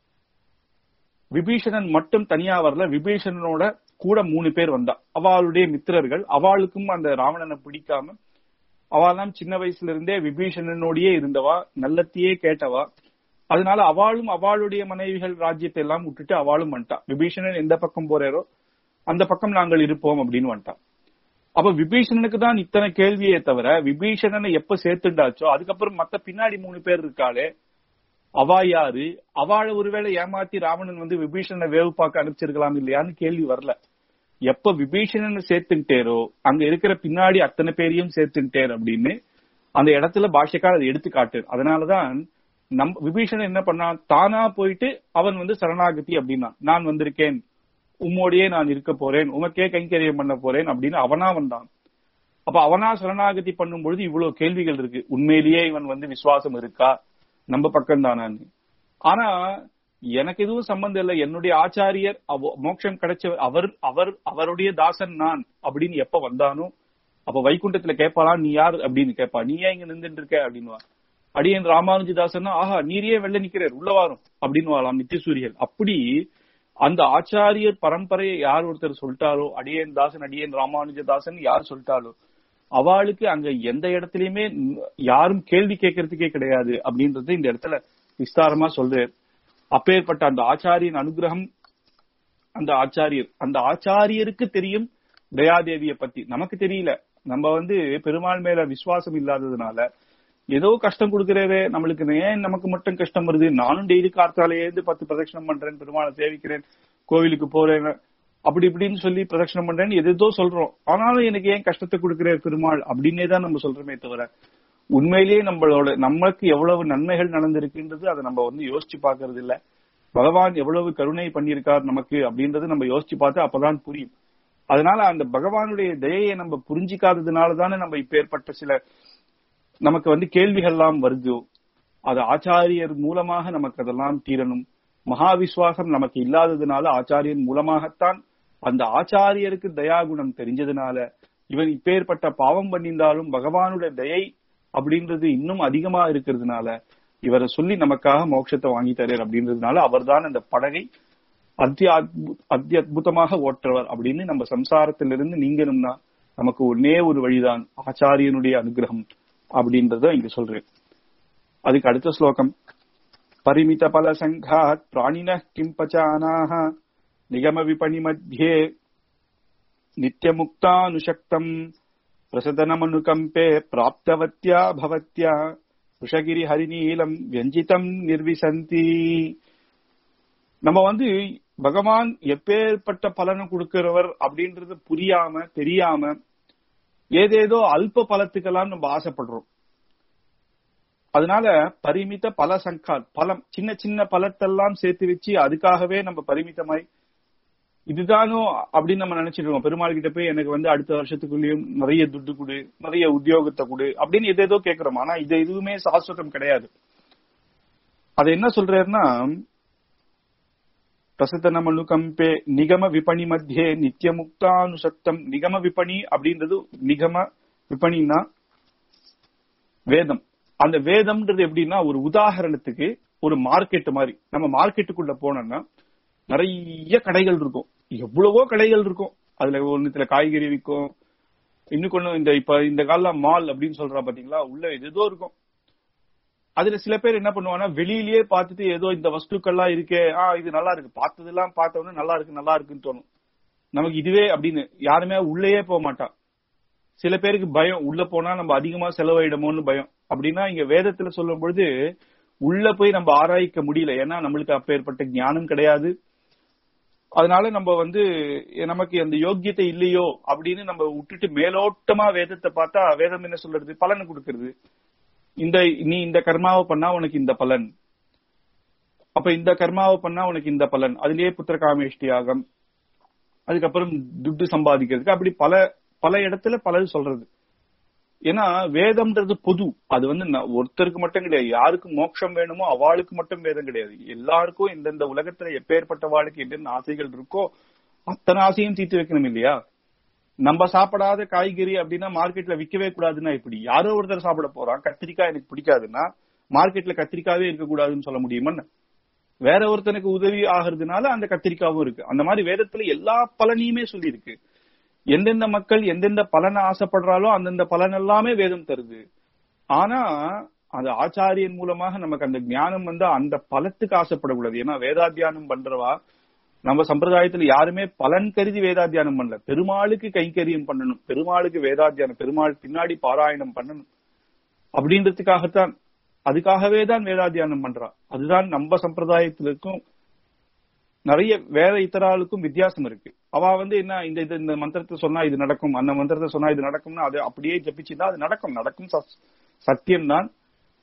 Speaker 1: விபீஷணன் மட்டும் தனியா வரல விபீஷணனோட கூட மூணு பேர் வந்தா அவளுடைய மித்திரர்கள் அவளுக்கும் அந்த ராவணனை பிடிக்காம அவெல்லாம் சின்ன வயசுல இருந்தே விபீஷணனோடயே இருந்தவா நல்லத்தையே கேட்டவா அதனால அவளும் அவளுடைய மனைவிகள் ராஜ்யத்தை எல்லாம் விட்டுட்டு அவளும் வந்துட்டா விபீஷணன் எந்த பக்கம் போறாரோ அந்த பக்கம் நாங்கள் இருப்போம் அப்படின்னு வந்துட்டான் அப்ப விபீஷணனுக்கு தான் இத்தனை கேள்வியே தவிர விபீஷணனை எப்ப சேர்த்துண்டாச்சோ அதுக்கப்புறம் மத்த பின்னாடி மூணு பேர் இருக்காளே அவா யாரு அவளை ஒருவேளை ஏமாத்தி ராவணன் வந்து விபீஷணனை வேவு பார்க்க அனுப்பிச்சிருக்கலாம் இல்லையான்னு கேள்வி வரல எப்ப விபீஷணனை சேர்த்துட்டேரோ அங்க இருக்கிற பின்னாடி அத்தனை பேரையும் சேர்த்துட்டேர் அப்படின்னு அந்த இடத்துல பாஷக்கார் அதை எடுத்து காட்டு அதனாலதான் நம் விபீஷணன் என்ன பண்ணான் தானா போயிட்டு அவன் வந்து சரணாகதி அப்படின்னா நான் வந்திருக்கேன் உம்மோடையே நான் இருக்க போறேன் உமக்கே கைங்கரியம் பண்ண போறேன் அப்படின்னு அவனா வந்தான் அப்ப அவனா சரணாகதி பண்ணும் பொழுது இவ்வளவு கேள்விகள் இருக்கு உண்மையிலேயே இவன் வந்து விசுவாசம் இருக்கா நம்ம பக்கம் தானான்னு ஆனா எனக்கு எதுவும் சம்பந்தம் இல்லை என்னுடைய ஆச்சாரியர் அவ- மோட்சம் கிடைச்ச அவர் அவர் அவருடைய தாசன் நான் அப்படின்னு எப்ப வந்தானோ அப்ப வைகுண்டத்துல கேட்பாளா நீ யார் அப்படின்னு கேட்பா நீ ஏன் இங்க நின்றுட்டு இருக்க அப்படின்னுவா அடியன் ராமானுஜதாசன் ஆஹா நீரே வெள்ள நிக்கிறார் உள்ள வாரும் அப்படின்னு வாழலாம் நித்தியசூரியல் அப்படி அந்த ஆச்சாரியர் பரம்பரையை யார் ஒருத்தர் சொல்லிட்டாரோ அடியேன் தாசன் அடியேன் ராமானுஜதாசன் யார் சொல்லிட்டாலோ அவளுக்கு அங்க எந்த இடத்துலயுமே ந- யாரும் கேள்வி கேட்கறதுக்கே கிடையாது அப்படின்றது இந்த இடத்துல விஸ்தாரமா சொல்றார் அப்பேற்பட்ட அந்த ஆச்சாரியன் அனுகிரகம் அந்த ஆச்சாரியர் அந்த ஆச்சாரியருக்கு தெரியும் தயாதேவிய பத்தி நமக்கு தெரியல நம்ம வந்து பெருமாள் மேல விசுவாசம் இல்லாததுனால ஏதோ கஷ்டம் கொடுக்கிறவே நம்மளுக்கு ஏன் நமக்கு மட்டும் கஷ்டம் வருது நானும் டெய்லி கார்த்தால எழுந்து பத்து பிரதட்சணம் பண்றேன் பெருமாளை சேவிக்கிறேன் கோவிலுக்கு போறேன் அப்படி இப்படின்னு சொல்லி பிரதட்சணம் பண்றேன்னு எதோ சொல்றோம் ஆனாலும் எனக்கு ஏன் கஷ்டத்தை கொடுக்கிற பெருமாள் அப்படின்னே தான் நம்ம சொல்றோமே தவிர உண்மையிலேயே நம்மளோட நமக்கு எவ்வளவு நன்மைகள் நடந்திருக்குன்றது அதை நம்ம வந்து யோசிச்சு பாக்குறது இல்ல பகவான் எவ்வளவு கருணை பண்ணியிருக்கார் நமக்கு அப்படின்றது நம்ம யோசிச்சு பார்த்து அப்பதான் புரியும் அதனால அந்த பகவானுடைய தயையை நம்ம புரிஞ்சிக்காததுனால தானே நம்ம இப்பேற்பட்ட சில நமக்கு வந்து கேள்விகள்லாம் வருதோ அது ஆச்சாரியர் மூலமாக நமக்கு அதெல்லாம் தீரணும் மகா விசுவாசம் நமக்கு இல்லாததுனால ஆச்சாரியன் மூலமாகத்தான் அந்த ஆச்சாரியருக்கு தயாகுணம் தெரிஞ்சதுனால இவன் இப்பேற்பட்ட பாவம் பண்ணியிருந்தாலும் பகவானுடைய தயை அப்படின்றது இன்னும் அதிகமா இருக்கிறதுனால இவரை சொல்லி நமக்காக மோட்சத்தை வாங்கி தரார் அப்படின்றதுனால அவர்தான் அந்த படகை அத்திய அத்பு- அத்தி அற்புதமாக ஓட்டுறவர் அப்படின்னு நம்ம சம்சாரத்திலிருந்து நீங்கணும்னா நமக்கு ஒன்னே ஒரு வழிதான் ஆச்சாரியனுடைய அனுகிரகம் அப்படின்றத இங்க சொல்றேன் அதுக்கு அடுத்த ஸ்லோகம் பரிமித பல சங்காத் பிராணின கிம் பச்சானாக நிகம விபணி மத்தியே நித்தியமுக்தானுஷக்தம் பிரசதனமனுகம்பே பிராப்தவத்யா பவத்யா ருஷகிரி ஹரிநீலம் வியஞ்சிதம் நிர்விசந்தி நம்ம வந்து பகவான் எப்பேற்பட்ட பலனை கொடுக்கிறவர் அப்படின்றது புரியாம தெரியாம ஏதேதோ அல்ப பலத்துக்கெல்லாம் நம்ம ஆசைப்படுறோம் அதனால பரிமித பல சங்காத் பலம் சின்ன சின்ன பலத்தெல்லாம் சேர்த்து வச்சு அதுக்காகவே நம்ம பரிமிதமாய் இதுதானோ அப்படின்னு நம்ம நினைச்சிட்டு இருக்கோம் பெருமாள் கிட்ட போய் எனக்கு வந்து அடுத்த வருஷத்துக்குள்ளேயும் நிறைய துட்டு கொடு நிறைய உத்தியோகத்தை கொடு அப்படின்னு எதேதோ கேக்குறோம் ஆனா இது எதுவுமே சாஸ்வதம் கிடையாது அது என்ன சொல்றாருன்னா பிரசத்தனமனுகம்பே நிகம விபணி மத்தியே நித்தியமுக்தானுசக்தம் நிகம விபணி அப்படின்றது நிகம விபணினா வேதம் அந்த வேதம்ன்றது எப்படின்னா ஒரு உதாரணத்துக்கு ஒரு மார்க்கெட் மாதிரி நம்ம மார்க்கெட்டுக்குள்ள போனோம்னா நிறைய கடைகள் இருக்கும் எவ்வளவோ கடைகள் இருக்கும் அதுல ஒண்ணுத்துல காய்கறி விற்கும் இன்னும் கொஞ்சம் இந்த இப்ப இந்த கால மால் அப்படின்னு சொல்றா பாத்தீங்களா உள்ள ஏதோ இருக்கும் அதுல சில பேர் என்ன பண்ணுவாங்கன்னா வெளியிலேயே பார்த்துட்டு ஏதோ இந்த வஸ்துக்கள்லாம் இருக்கே ஆ இது நல்லா இருக்கு பார்த்ததெல்லாம் பார்த்தவொடனே நல்லா இருக்கு நல்லா இருக்குன்னு தோணும் நமக்கு இதுவே அப்படின்னு யாருமே உள்ளேயே போக மாட்டான் சில பேருக்கு பயம் உள்ள போனா நம்ம அதிகமா செலவாயிடுமோன்னு பயம் அப்படின்னா இங்க வேதத்துல சொல்லும் பொழுது உள்ள போய் நம்ம ஆராய்க்க முடியல ஏன்னா நம்மளுக்கு அப்பேற்பட்ட ஞானம் கிடையாது அதனால நம்ம வந்து நமக்கு அந்த யோக்கியத்தை இல்லையோ அப்படின்னு நம்ம விட்டுட்டு மேலோட்டமா வேதத்தை பார்த்தா வேதம் என்ன சொல்றது பலனை கொடுக்கறது இந்த நீ இந்த கர்மாவை பண்ணா உனக்கு இந்த பலன் அப்ப இந்த கர்மாவை பண்ணா உனக்கு இந்த பலன் அதுலயே புத்திர காமேஷ்டி யாகம் அதுக்கப்புறம் துட்டு சம்பாதிக்கிறதுக்கு அப்படி பல பல இடத்துல பலது சொல்றது ஏன்னா வேதம்ன்றது பொது அது வந்து ந- ஒருத்தருக்கு மட்டும் கிடையாது யாருக்கு மோட்சம் வேணுமோ அவளுக்கு மட்டும் வேதம் கிடையாது எல்லாருக்கும் இந்தந்த உலகத்துல எப்பேற்பட்ட வாழ்க்கை என்னென்ன ஆசைகள் இருக்கோ அத்தனை ஆசையும் தீர்த்து வைக்கணும் இல்லையா நம்ம சாப்பிடாத காய்கறி அப்படின்னா மார்க்கெட்ல விக்கவே கூடாதுன்னா இப்படி யாரோ ஒருத்தர் சாப்பிட போறான் கத்திரிக்காய் எனக்கு பிடிக்காதுன்னா மார்க்கெட்ல கத்திரிக்காவே இருக்கக்கூடாதுன்னு சொல்ல முடியுமா வேற ஒருத்தனுக்கு உதவி ஆகிறதுனால அந்த கத்திரிக்காவும் இருக்கு அந்த மாதிரி வேதத்துல எல்லா பலனையுமே சொல்லியிருக்கு எந்தெந்த மக்கள் எந்தெந்த பலனை ஆசைப்படுறாலோ அந்தந்த பலன் எல்லாமே வேதம் தருது ஆனா அந்த ஆச்சாரியன் மூலமாக நமக்கு அந்த ஞானம் வந்து அந்த பலத்துக்கு ஆசைப்படக்கூடாது ஏன்னா வேதாத்தியானம் பண்றவா நம்ம சம்பிரதாயத்துல யாருமே பலன் கருதி வேதாத்தியானம் பண்ணல பெருமாளுக்கு கைங்கரியம் பண்ணணும் பெருமாளுக்கு வேதாத்தியானம் பெருமாள் பின்னாடி பாராயணம் பண்ணணும் அப்படின்றதுக்காகத்தான் அதுக்காகவே தான் வேதாத்தியானம் பண்றா அதுதான் நம்ம சம்பிரதாயத்திலுக்கும் நிறைய வேற இத்தராளுக்கும் வித்தியாசம் இருக்கு அவ வந்து என்ன இந்த இது இந்த மந்திரத்தை சொன்னா இது நடக்கும் அந்த மந்திரத்தை சொன்னா இது நடக்கும்னா அது அப்படியே ஜபிச்சுதான் அது நடக்கும் நடக்கும் சத்தியம் தான்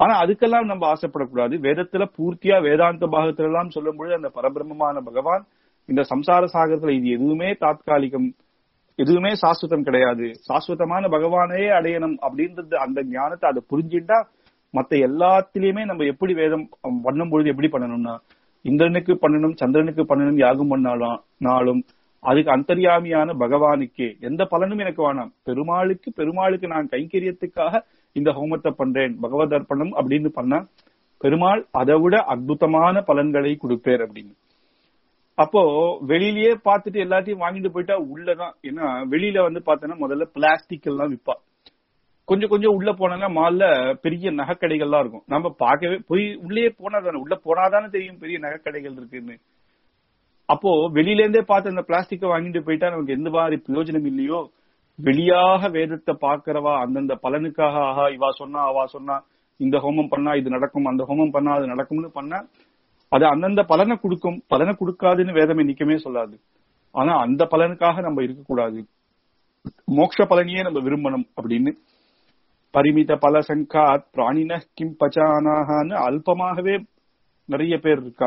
Speaker 1: ஆனா அதுக்கெல்லாம் நம்ம ஆசைப்படக்கூடாது வேதத்துல பூர்த்தியா வேதாந்த பாகத்துல எல்லாம் சொல்லும் பொழுது அந்த பரபிரம்மமான பகவான் இந்த சம்சார சாகரத்துல இது எதுவுமே தாத்காலிகம் எதுவுமே சாஸ்வதம் கிடையாது சாஸ்வதமான பகவானையே அடையணும் அப்படின்றது அந்த ஞானத்தை அதை புரிஞ்சுட்டா மத்த எல்லாத்திலயுமே நம்ம எப்படி வேதம் பண்ணும் பொழுது எப்படி பண்ணணும்னா இந்திரனுக்கு பண்ணணும் சந்திரனுக்கு பண்ணணும் யாகம் பண்ணாலும் நாளும் அதுக்கு அந்தர்யாமியான பகவானுக்கே எந்த பலனும் எனக்கு வேணாம் பெருமாளுக்கு பெருமாளுக்கு நான் கைங்கரியத்துக்காக இந்த ஹோமத்தை பண்றேன் பகவத் அர்ப்பணம் அப்படின்னு பண்ணா பெருமாள் அதை விட அற்புதமான பலன்களை கொடுப்பேர் அப்படின்னு அப்போ வெளியிலயே பார்த்துட்டு எல்லாத்தையும் வாங்கிட்டு போயிட்டா உள்ளதான் ஏன்னா வெளியில வந்து பார்த்தோன்னா முதல்ல பிளாஸ்டிக் எல்லாம் விற்பா கொஞ்சம் கொஞ்சம் உள்ள போனா மால்ல பெரிய நகைக்கடைகள்லாம் இருக்கும் நம்ம பார்க்கவே போய் உள்ளே போனாதானே உள்ள போனாதானே தெரியும் பெரிய நகைக்கடைகள் இருக்குன்னு அப்போ வெளியில இருந்தே பார்த்து அந்த பிளாஸ்டிக்கை வாங்கிட்டு போயிட்டா நமக்கு எந்த மாதிரி பிரயோஜனம் இல்லையோ வெளியாக வேதத்தை பாக்குறவா அந்தந்த பலனுக்காக ஆஹா இவா சொன்னா அவா சொன்னா இந்த ஹோமம் பண்ணா இது நடக்கும் அந்த ஹோமம் பண்ணா அது நடக்கும்னு பண்ணா அது அந்தந்த பலனை கொடுக்கும் பலனை கொடுக்காதுன்னு வேதம் என்னைக்குமே சொல்லாது ஆனா அந்த பலனுக்காக நம்ம இருக்கக்கூடாது மோட்ச பலனையே நம்ம விரும்பணும் அப்படின்னு பரிமித பல சங்காத் பிராணின கிம் பச்சானான்னு அல்பமாகவே நிறைய பேர் இருக்கா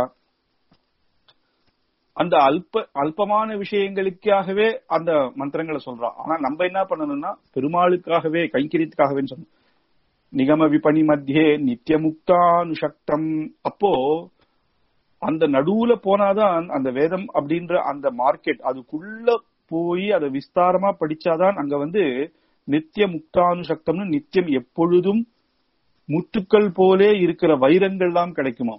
Speaker 1: அந்த அல்ப அல்பமான விஷயங்களுக்காகவே அந்த மந்திரங்களை சொல்றான் ஆனா நம்ம என்ன பண்ணணும்னா பெருமாளுக்காகவே கைங்கரியத்துக்காகவே சொல்லணும் நிகம விபணி மத்தியே நித்திய முக்தானுசக்தம் அப்போ அந்த நடுவுல போனாதான் அந்த வேதம் அப்படின்ற அந்த மார்க்கெட் அதுக்குள்ள போய் அதை விஸ்தாரமா படிச்சாதான் அங்க வந்து நித்திய முக்தானுசக்தம்னு நித்தியம் எப்பொழுதும் முத்துக்கள் போலே இருக்கிற வைரங்கள்லாம் கிடைக்குமாம்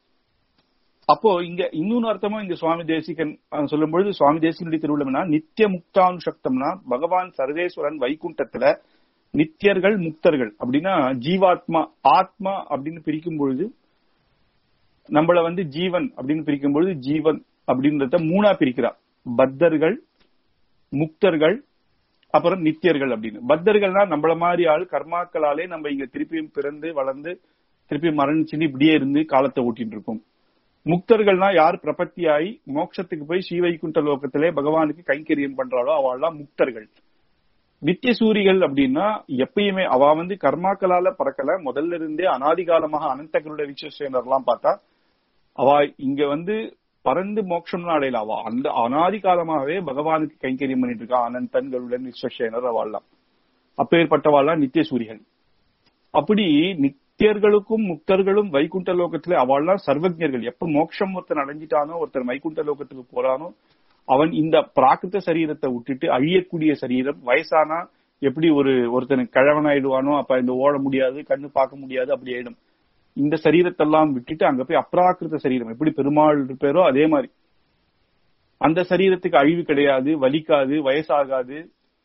Speaker 1: அப்போ இங்க இன்னொன்னு அர்த்தமும் இங்க சுவாமி தேசிகன் சொல்லும் பொழுது சுவாமி தேசிகனுடைய திருவிழம்னா நித்திய முக்தானுசக்தம்னா பகவான் சர்வேஸ்வரன் வைகுண்டத்துல நித்தியர்கள் முக்தர்கள் அப்படின்னா ஜீவாத்மா ஆத்மா அப்படின்னு பிரிக்கும் பொழுது நம்மள வந்து ஜீவன் அப்படின்னு பிரிக்கும் பொழுது ஜீவன் அப்படின்றத மூணா பிரிக்கிறார் பத்தர்கள் முக்தர்கள் அப்புறம் நித்தியர்கள் அப்படின்னு பத்தர்கள்னா நம்மள மாதிரி ஆள் கர்மாக்களாலே நம்ம இங்க திருப்பியும் பிறந்து வளர்ந்து திருப்பி மரணிச்சுட்டு இப்படியே இருந்து காலத்தை ஓட்டிட்டு இருக்கோம் முக்தர்கள்னா யார் பிரபத்தியாயி மோட்சத்துக்கு போய் ஸ்ரீவைகுண்ட லோகத்திலே பகவானுக்கு கைங்கரியம் பண்றாளோ அவள்லாம் முக்தர்கள் நித்திய சூரிகள் அப்படின்னா எப்பயுமே அவ வந்து கர்மாக்களால பறக்கல முதல்ல இருந்தே அனாதிகாலமாக அனந்தகருட விஸ்வசேனர் எல்லாம் பார்த்தா அவ இங்க வந்து பறந்து மோட்சம் அடையல அவ அந்த அனாதி காலமாகவே பகவானுக்கு கைங்கரியம் பண்ணிட்டு இருக்கா அனந்தன் கருடன் விஸ்வசேனர் அவள்லாம் அப்பேற்பட்டவாள்லாம் நித்திய சூரிகள் அப்படி நித்தியர்களுக்கும் முக்தர்களும் வைகுண்ட லோகத்துல அவள்லாம் சர்வஜர்கள் எப்ப மோட்சம் ஒருத்தன் அடைஞ்சிட்டானோ ஒருத்தர் வைகுண்ட லோகத்துக்கு போறானோ அவன் இந்த பிராகிருத சரீரத்தை விட்டுட்டு அழியக்கூடிய சரீரம் வயசானா எப்படி ஒரு ஒருத்தனுக்கு கிழவனாயிடுவானோ அப்ப இந்த ஓட முடியாது கண்ணு பார்க்க முடியாது அப்படி ஆயிடும் இந்த சரீரத்தெல்லாம் விட்டுட்டு அங்க போய் அப்ராக்கிருத சரீரம் எப்படி பெருமாள் இருப்பாரோ அதே மாதிரி அந்த சரீரத்துக்கு அழிவு கிடையாது வலிக்காது வயசாகாது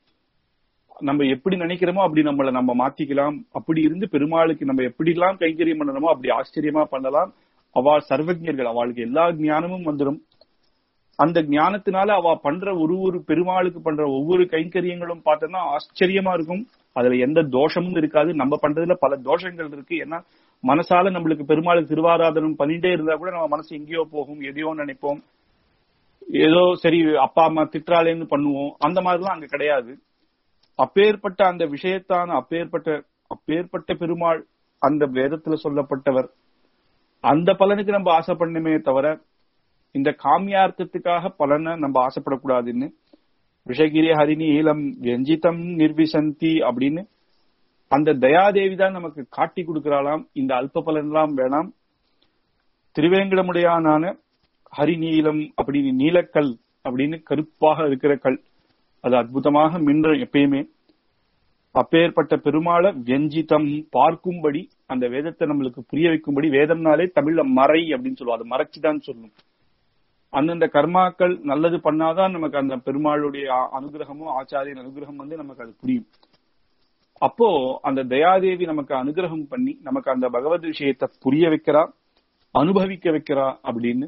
Speaker 1: நம்ம எப்படி நினைக்கிறோமோ அப்படி நம்மள நம்ம மாத்திக்கலாம் அப்படி இருந்து பெருமாளுக்கு நம்ம எப்படி எல்லாம் கைங்கரியம் பண்ணணுமோ அப்படி ஆச்சரியமா பண்ணலாம் அவள் சர்வஜர்கள் அவளுக்கு எல்லா ஞானமும் வந்துடும் அந்த ஞானத்தினால அவ பண்ற ஒரு ஒரு பெருமாளுக்கு பண்ற ஒவ்வொரு கைங்கரியங்களும் பார்த்தோம்னா ஆச்சரியமா இருக்கும் அதுல எந்த தோஷமும் இருக்காது நம்ம பண்றதுல பல தோஷங்கள் இருக்கு ஏன்னா மனசால நம்மளுக்கு பெருமாளுக்கு திருவாராதனம் பண்ணிட்டே இருந்தா கூட நம்ம மனசு எங்கேயோ போகும் எதையோ நினைப்போம் ஏதோ சரி அப்பா அம்மா திட்டாலேன்னு பண்ணுவோம் அந்த மாதிரிலாம் அங்க கிடையாது அப்பேற்பட்ட அந்த விஷயத்தான அப்பேற்பட்ட அப்பேற்பட்ட பெருமாள் அந்த வேதத்துல சொல்லப்பட்டவர் அந்த பலனுக்கு நம்ம ஆசைப்படணுமே தவிர இந்த காமியார்த்தத்துக்காக பலனை நம்ம ஆசைப்படக்கூடாதுன்னு விஷகிரி ஹரிணி ஈலம் வெஞ்சிதம் நிர்விசந்தி அப்படின்னு அந்த தயாதேவி தான் நமக்கு காட்டி கொடுக்கிறாளாம் இந்த அல்ப பலன்லாம் வேணாம் திருவேங்கடமுடையானான ஹரிநீலம் அப்படின்னு நீலக்கல் அப்படின்னு கருப்பாக இருக்கிற கல் அது அற்புதமாக மின்ற எப்பயுமே அப்பேற்பட்ட பெருமாளை வெஞ்சிதம் பார்க்கும்படி அந்த வேதத்தை நம்மளுக்கு புரிய வைக்கும்படி வேதம்னாலே தமிழ்ல மறை அப்படின்னு சொல்லுவோம் அதை மறைச்சுதான் சொல்லணும் அந்தந்த கர்மாக்கள் நல்லது பண்ணாதான் நமக்கு அந்த பெருமாளுடைய அனுகிரகமும் ஆச்சாரியன் அனுகிரகம் வந்து நமக்கு அது புரியும் அப்போ அந்த தயாதேவி நமக்கு அனுகிரகம் பண்ணி நமக்கு அந்த பகவத் விஷயத்தை புரிய வைக்கிறா அனுபவிக்க வைக்கிறா அப்படின்னு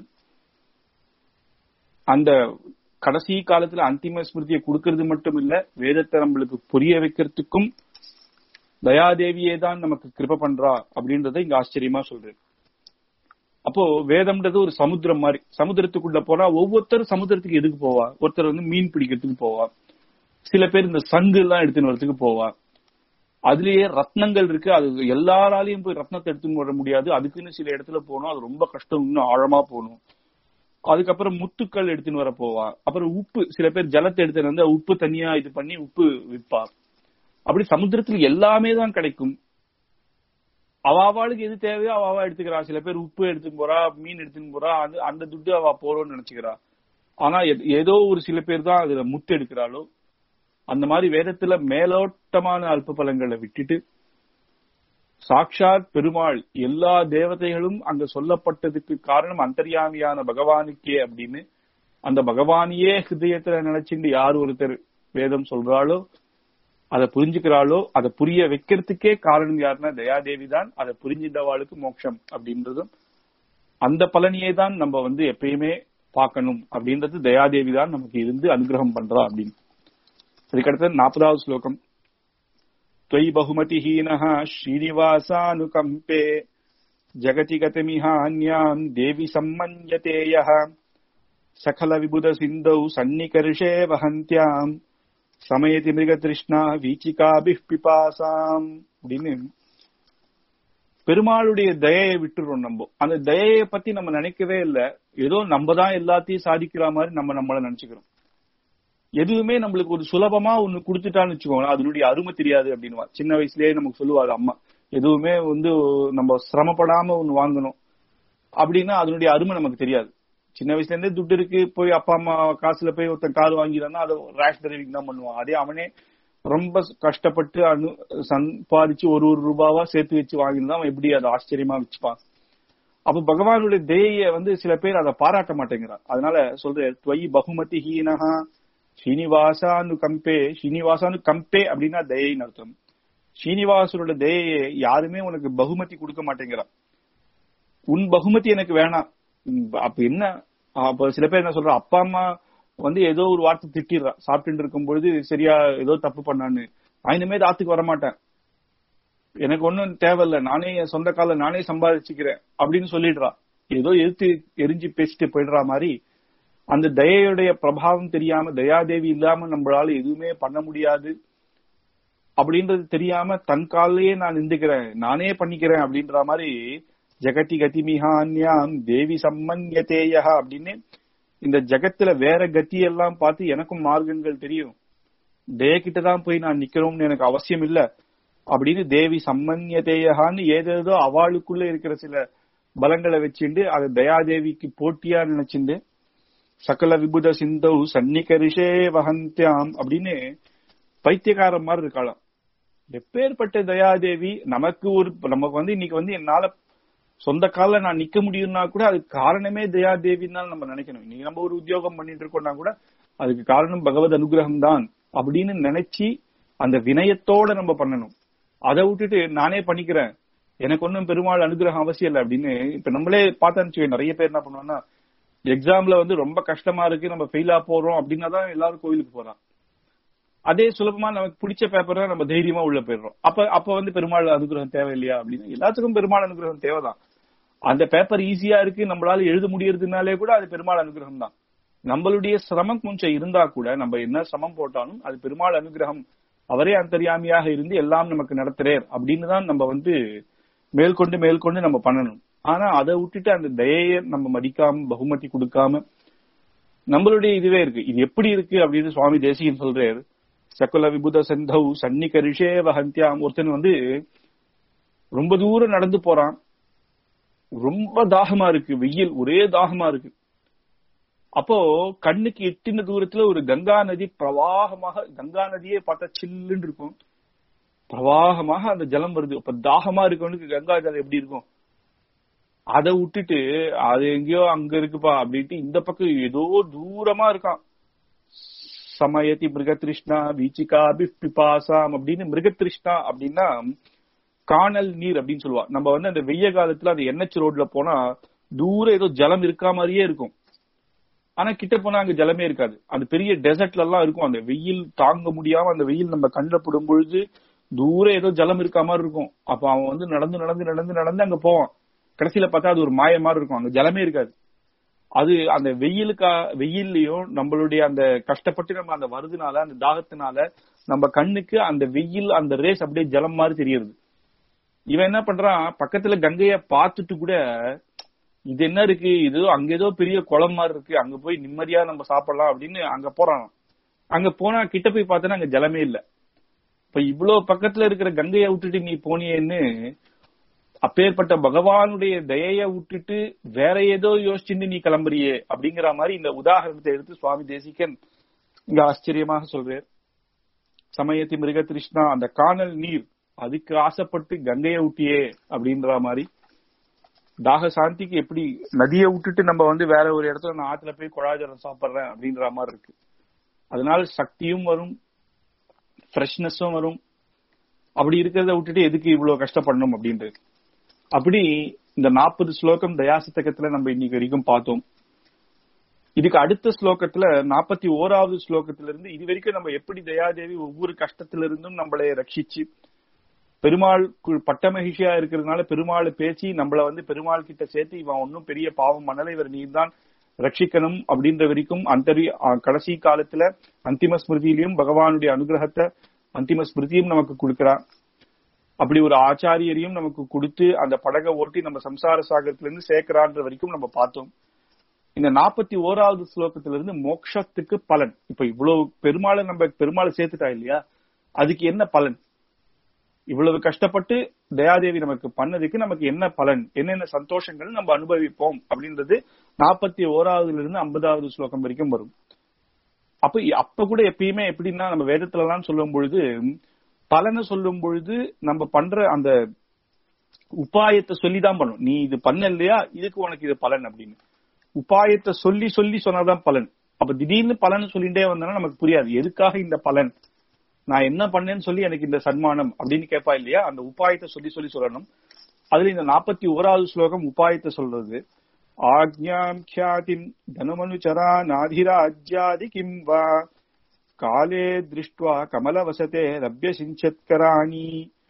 Speaker 1: அந்த கடைசி காலத்துல அந்திம ஸ்மிருதியை கொடுக்கறது மட்டும் இல்ல வேதத்தை நம்மளுக்கு புரிய வைக்கிறதுக்கும் தயாதேவியே தான் நமக்கு கிருப பண்றா அப்படின்றத இங்க ஆச்சரியமா சொல்றேன் அப்போ வேதம்ன்றது ஒரு சமுத்திரம் மாதிரி சமுத்திரத்துக்குள்ள போனா ஒவ்வொருத்தரும் சமுத்திரத்துக்கு எதுக்கு போவா ஒருத்தர் வந்து மீன் பிடிக்கிறதுக்கு போவா சில பேர் இந்த சங்கு எல்லாம் எடுத்துன்னு வரதுக்கு போவா அதுலயே ரத்னங்கள் இருக்கு அது எல்லாராலையும் போய் ரத்னத்தை எடுத்துன்னு வர முடியாது அதுக்குன்னு சில இடத்துல போகணும் அது ரொம்ப கஷ்டம் இன்னும் ஆழமா போகணும் அதுக்கப்புறம் முத்துக்கள் எடுத்துன்னு வர போவா அப்புறம் உப்பு சில பேர் ஜலத்தை எடுத்துன்னு வந்து உப்பு தனியா இது பண்ணி உப்பு விற்பா அப்படி சமுத்திரத்துல எல்லாமே தான் கிடைக்கும் அவாவாளுக்கு எது தேவையோ அவாவா எடுத்துக்கிறா சில பேர் உப்பு எடுத்துன்னு போறா மீன் எடுத்துன்னு போறா அது அந்த துட்டு அவ போறோம்னு நினைச்சுக்கிறா ஆனா எத்- ஏதோ ஒரு சில பேர் தான் அதுல முத்து எடுக்கிறாளோ அந்த மாதிரி வேதத்துல மேலோட்டமான அல்ப பலங்களை விட்டுட்டு சாக்ஷாத் பெருமாள் எல்லா தேவதைகளும் அங்க சொல்லப்பட்டதுக்கு காரணம் அந்தர்யாமியான பகவானுக்கே அப்படின்னு அந்த பகவானையே ஹிருதயத்துல நினைச்சுட்டு யார் ஒருத்தர் வேதம் சொல்றாளோ அதை புரிஞ்சுக்கிறாளோ அதை புரிய வைக்கிறதுக்கே காரணம் யாருன்னா தயாதேவி தான் அதை புரிஞ்சின்றவாளுக்கு மோட்சம் அப்படின்றதும் அந்த பலனையே தான் நம்ம வந்து எப்பயுமே பார்க்கணும் அப்படின்றது தயாதேவி தான் நமக்கு இருந்து அனுகிரகம் பண்றா அப்படின்னு இதுக்கடுத்து நாற்பதாவது ஸ்லோகம் त्वयि बहुमतिहीनः श्रीनिवासानुकम्पे जगति गतिमिहान्याम् देवि सम्मन्यते यः सकलविबुधसिन्धौ सन्निकर्षे वहन्त्याम् சமயதி மிருகதிருஷ்ணா வீச்சிகாபிப் பிபாசாம் அப்படின்னு பெருமாளுடைய தயையை விட்டுறோம் நம்ம அந்த தயையை பத்தி நம்ம நினைக்கவே இல்ல ஏதோ நம்ம தான் எல்லாத்தையும் சாதிக்கிற மாதிரி நம்ம நம்மள நினைச்சுக்கிறோம் எதுவுமே நம்மளுக்கு ஒரு சுலபமா ஒண்ணு கொடுத்துட்டான்னு வச்சுக்கோங்களேன் அதனுடைய அருமை தெரியாது அப்படின்னு சின்ன வயசுலயே நமக்கு சொல்லுவாரு அம்மா எதுவுமே வந்து நம்ம சிரமப்படாம ஒண்ணு வாங்கணும் அப்படின்னா அதனுடைய அருமை நமக்கு தெரியாது சின்ன வயசுல இருந்தே துட்டு இருக்கு போய் அப்பா அம்மா காசுல போய் ஒருத்தன் கார் வாங்கிடான்னா அதை ரேஷ் டிரைவிங் தான் பண்ணுவான் அதே அவனே ரொம்ப கஷ்டப்பட்டு அனு சம்பாதிச்சு ஒரு ஒரு ரூபாவா சேர்த்து வச்சு வாங்கியிருந்தா அவன் எப்படி அதை ஆச்சரியமா வச்சுப்பான் அப்ப பகவானுடைய தேய வந்து சில பேர் அதை பாராட்ட மாட்டேங்கிறான் அதனால சொல்றேன் துவயி பகுமதி ஹீனஹா ஸ்ரீனிவாசானு கம்பே ஸ்ரீனிவாசானு கம்பே அப்படின்னா தயைன்னு அர்த்தம் ஸ்ரீனிவாசனோட தயையை யாருமே உனக்கு பகுமதி கொடுக்க மாட்டேங்கிறான் உன் பகுமதி எனக்கு வேணாம் உம் அப்ப என்ன அப்ப சில பேர் என்ன சொல்றா அப்பா அம்மா வந்து ஏதோ ஒரு வார்த்தை திட்டிடுறா சாப்பிட்டு இருக்கும் பொழுது சரியா ஏதோ தப்பு பண்ணான்னு நான் இனிமே ஆத்துக்கு வரமாட்டேன் எனக்கு ஒண்ணும் தேவையில்ல நானே என் சொந்த கால நானே சம்பாதிச்சுக்கிறேன் அப்படின்னு சொல்லிடுறா ஏதோ எதிர்த்து எரிஞ்சு பேசிட்டு போயிடுற மாதிரி அந்த தயையுடைய பிரபாவம் தெரியாம தயாதேவி இல்லாம நம்மளால எதுவுமே பண்ண முடியாது அப்படின்றது தெரியாம தன் காலையே நான் நிந்துக்கிறேன் நானே பண்ணிக்கிறேன் அப்படின்ற மாதிரி ஜெகதி கதிமிஹான்யாம் தேவி சம்மன்யதேயா அப்படின்னு இந்த ஜெகத்துல வேற கதி எல்லாம் பார்த்து எனக்கும் மார்க்கங்கள் தெரியும் தய கிட்டதான் போய் நான் நிக்கணும்னு எனக்கு அவசியம் இல்ல அப்படின்னு தேவி சம்மன்யதேயான்னு ஏதேதோ அவளுக்குள்ள இருக்கிற சில பலங்களை வச்சுண்டு அதை தயாதேவிக்கு போட்டியா நினைச்சுண்டு சகல விபுத சிந்தௌ சன்னிகரிஷே வகந்தியாம் அப்படின்னு பைத்தியக்காரன் மாதிரி இருக்கலாம் எப்பேற்பட்ட தயாதேவி நமக்கு ஒரு நமக்கு வந்து இன்னைக்கு வந்து என்னால சொந்த கால நான் நிக்க முடியும்னா கூட அதுக்கு காரணமே தயாதேவின்னு தான் நம்ம நினைக்கணும் இன்னைக்கு நம்ம ஒரு உத்தியோகம் பண்ணிட்டு இருக்கோம்னா கூட அதுக்கு காரணம் பகவத் அனுகிரகம் தான் அப்படின்னு நினைச்சு அந்த வினயத்தோட நம்ம பண்ணணும் அதை விட்டுட்டு நானே பண்ணிக்கிறேன் எனக்கு ஒன்னும் பெருமாள் அனுகிரகம் அவசியம் இல்லை அப்படின்னு இப்ப நம்மளே பார்த்தா நிறைய பேர் என்ன பண்ணுவோம்னா எக்ஸாம்ல வந்து ரொம்ப கஷ்டமா இருக்கு நம்ம ஃபெயிலா போறோம் அப்படின்னா தான் எல்லாரும் கோயிலுக்கு போறான் அதே சுலபமா நமக்கு பிடிச்ச பேப்பரை நம்ம தைரியமா உள்ள போயிடுறோம் அப்ப அப்ப வந்து பெருமாள் அனுகிரகம் தேவையில்லையா அப்படின்னு எல்லாத்துக்கும் பெருமாள் அனுகிரகம் தேவைதான் அந்த பேப்பர் ஈஸியா இருக்கு நம்மளால எழுத முடியறதுனாலே கூட அது பெருமாள் அனுகிரகம் தான் நம்மளுடைய சிரமம் கொஞ்சம் இருந்தா கூட நம்ம என்ன சிரமம் போட்டாலும் அது பெருமாள் அனுகிரகம் அவரே அந்தரியாமியாக இருந்து எல்லாம் நமக்கு நடத்துறார் அப்படின்னு தான் நம்ம வந்து மேற்கொண்டு மேற்கொண்டு நம்ம பண்ணணும் ஆனா அதை விட்டுட்டு அந்த தயையை நம்ம மதிக்காம பகுமதி கொடுக்காம நம்மளுடைய இதுவே இருக்கு இது எப்படி இருக்கு அப்படின்னு சுவாமி தேசிகன் சொல்றாரு சகுல விபுத செந்தௌ சன்னிகரிஷே வஹந்தியாம் ஒருத்தன் வந்து ரொம்ப தூரம் நடந்து போறான் ரொம்ப தாகமா இருக்கு வெயில் ஒரே தாகமா இருக்கு அப்போ கண்ணுக்கு எட்டின தூரத்துல ஒரு கங்கா நதி பிரவாகமாக கங்கா நதியே பார்த்தா சில்லுன்னு இருக்கும் பிரவாகமாக அந்த ஜலம் வருது அப்ப தாகமா இருக்கவனுக்கு கங்கா ஜலம் எப்படி இருக்கும் அதை விட்டுட்டு அது எங்கேயோ அங்க இருக்குப்பா அப்படின்ட்டு இந்த பக்கம் ஏதோ தூரமா இருக்கான் சமயத்தி மிருகத்ருஷ்ணா வீச்சிகா பிபாசாம் அப்படின்னு மிருகத்ருஷ்ணா அப்படின்னா காணல் நீர் அப்படின்னு சொல்லுவா நம்ம வந்து அந்த வெய்ய காலத்துல அந்த என்எச் ரோட்ல போனா தூரம் ஏதோ ஜலம் இருக்கா மாதிரியே இருக்கும் ஆனா கிட்ட போனா அங்க ஜலமே இருக்காது அந்த பெரிய டெசர்ட்ல எல்லாம் இருக்கும் அந்த வெயில் தாங்க முடியாம அந்த வெயில் நம்ம கண்ணில் படும் பொழுது தூரம் ஏதோ ஜலம் இருக்கா மாதிரி இருக்கும் அப்ப அவன் வந்து நடந்து நடந்து நடந்து நடந்து அங்க போவான் கடைசியில பார்த்தா அது ஒரு மாய மாதிரி இருக்கும் அங்க ஜலமே இருக்காது அது அந்த வெயிலுக்கா வெயில்லயும் நம்மளுடைய அந்த கஷ்டப்பட்டு நம்ம அந்த வருதுனால அந்த தாகத்தினால நம்ம கண்ணுக்கு அந்த வெயில் அந்த ரேஸ் அப்படியே ஜலம் மாதிரி தெரியுது இவன் என்ன பண்றான் பக்கத்துல கங்கைய பார்த்துட்டு கூட இது என்ன இருக்கு இது அங்க ஏதோ பெரிய குளம் மாதிரி இருக்கு அங்க போய் நிம்மதியா நம்ம சாப்பிடலாம் அப்படின்னு அங்க போறான் அங்க போனா கிட்ட போய் பார்த்தனா அங்க ஜலமே இல்ல இப்ப இவ்வளவு பக்கத்துல இருக்கிற கங்கையை விட்டுட்டு நீ போனியேன்னு அப்பேற்பட்ட பகவானுடைய தயைய விட்டுட்டு வேற ஏதோ யோசிச்சுட்டு நீ கிளம்புறியே அப்படிங்கிற மாதிரி இந்த உதாரணத்தை எடுத்து சுவாமி தேசிகன் இங்க ஆச்சரியமாக சொல்றார் சமயத்தி மிருக திருஷ்ணா அந்த காணல் நீர் அதுக்கு ஆசைப்பட்டு கங்கையை விட்டியே அப்படின்ற மாதிரி தாக சாந்திக்கு எப்படி நதியை விட்டுட்டு நம்ம வந்து வேற ஒரு இடத்துல நான் ஆத்துல போய் குழாஜரம் சாப்பிடுறேன் அப்படின்ற மாதிரி இருக்கு அதனால சக்தியும் வரும் ஃப்ரெஷ்னஸும் வரும் அப்படி இருக்கிறத விட்டுட்டு எதுக்கு இவ்வளவு கஷ்டப்படணும் அப்படின்றது அப்படி இந்த நாற்பது ஸ்லோகம் தயாசதகத்துல நம்ம இன்னைக்கு வரைக்கும் பார்த்தோம் இதுக்கு அடுத்த ஸ்லோகத்துல நாற்பத்தி ஓராவது ஸ்லோகத்துல இருந்து இது வரைக்கும் நம்ம எப்படி தயாதேவி ஒவ்வொரு கஷ்டத்துல இருந்தும் நம்மளை ரட்சிச்சு பெருமாள் பட்ட மகிழ்ச்சியா இருக்கிறதுனால பெருமாள் பேசி நம்மள வந்து பெருமாள் கிட்ட சேர்த்து இவன் ஒன்னும் பெரிய பாவம் பண்ணல இவர் நீர் தான் ரட்சிக்கணும் அப்படின்ற வரைக்கும் அந்த கடைசி காலத்துல அந்திம ஸ்மிருதியிலையும் பகவானுடைய அனுகிரகத்தை அந்திம ஸ்மிருதியும் நமக்கு கொடுக்கிறான் அப்படி ஒரு ஆச்சாரியரையும் நமக்கு கொடுத்து அந்த படகை ஓட்டி நம்ம சம்சார சாகரத்துல இருந்து சேர்க்கிறான்ற வரைக்கும் நம்ம பார்த்தோம் இந்த நாற்பத்தி ஓராவது ஸ்லோகத்துல இருந்து மோக்ஷத்துக்கு பலன் இப்ப இவ்வளவு பெருமாளை நம்ம பெருமாளை சேர்த்துட்டா இல்லையா அதுக்கு என்ன பலன் இவ்வளவு கஷ்டப்பட்டு தயாதேவி நமக்கு பண்ணதுக்கு நமக்கு என்ன பலன் என்னென்ன சந்தோஷங்கள் நம்ம அனுபவிப்போம் அப்படின்றது நாற்பத்தி ஓராவதுல இருந்து ஐம்பதாவது ஸ்லோகம் வரைக்கும் வரும் அப்ப அப்ப கூட எப்பயுமே எப்படின்னா நம்ம வேதத்துல எல்லாம் சொல்லும் பொழுது பலனை சொல்லும் பொழுது நம்ம பண்ற அந்த உபாயத்தை சொல்லிதான் பண்ணும் நீ இது பண்ண இல்லையா இதுக்கு உனக்கு இது பலன் அப்படின்னு உபாயத்தை சொல்லி சொல்லி சொன்னாதான் பலன் அப்ப திடீர்னு பலன் சொல்லிட்டே வந்தோம்னா நமக்கு புரியாது எதுக்காக இந்த பலன் நான் என்ன பண்ணேன்னு சொல்லி எனக்கு இந்த சன்மானம் அப்படின்னு கேட்பா இல்லையா அந்த உபாயத்தை சொல்லி சொல்லி சொல்லணும் அதுல இந்த நாற்பத்தி ஓராவது ஸ்லோகம் உபாயத்தை சொல்றது ஆக்ஞாம் கியாதிம் தனுமனுச்சரா நாதிராஜ்யாதி கிம் வா காலே திருஷ்டுவா கமலவசதே லப்ய சிஞ்சத்கராணி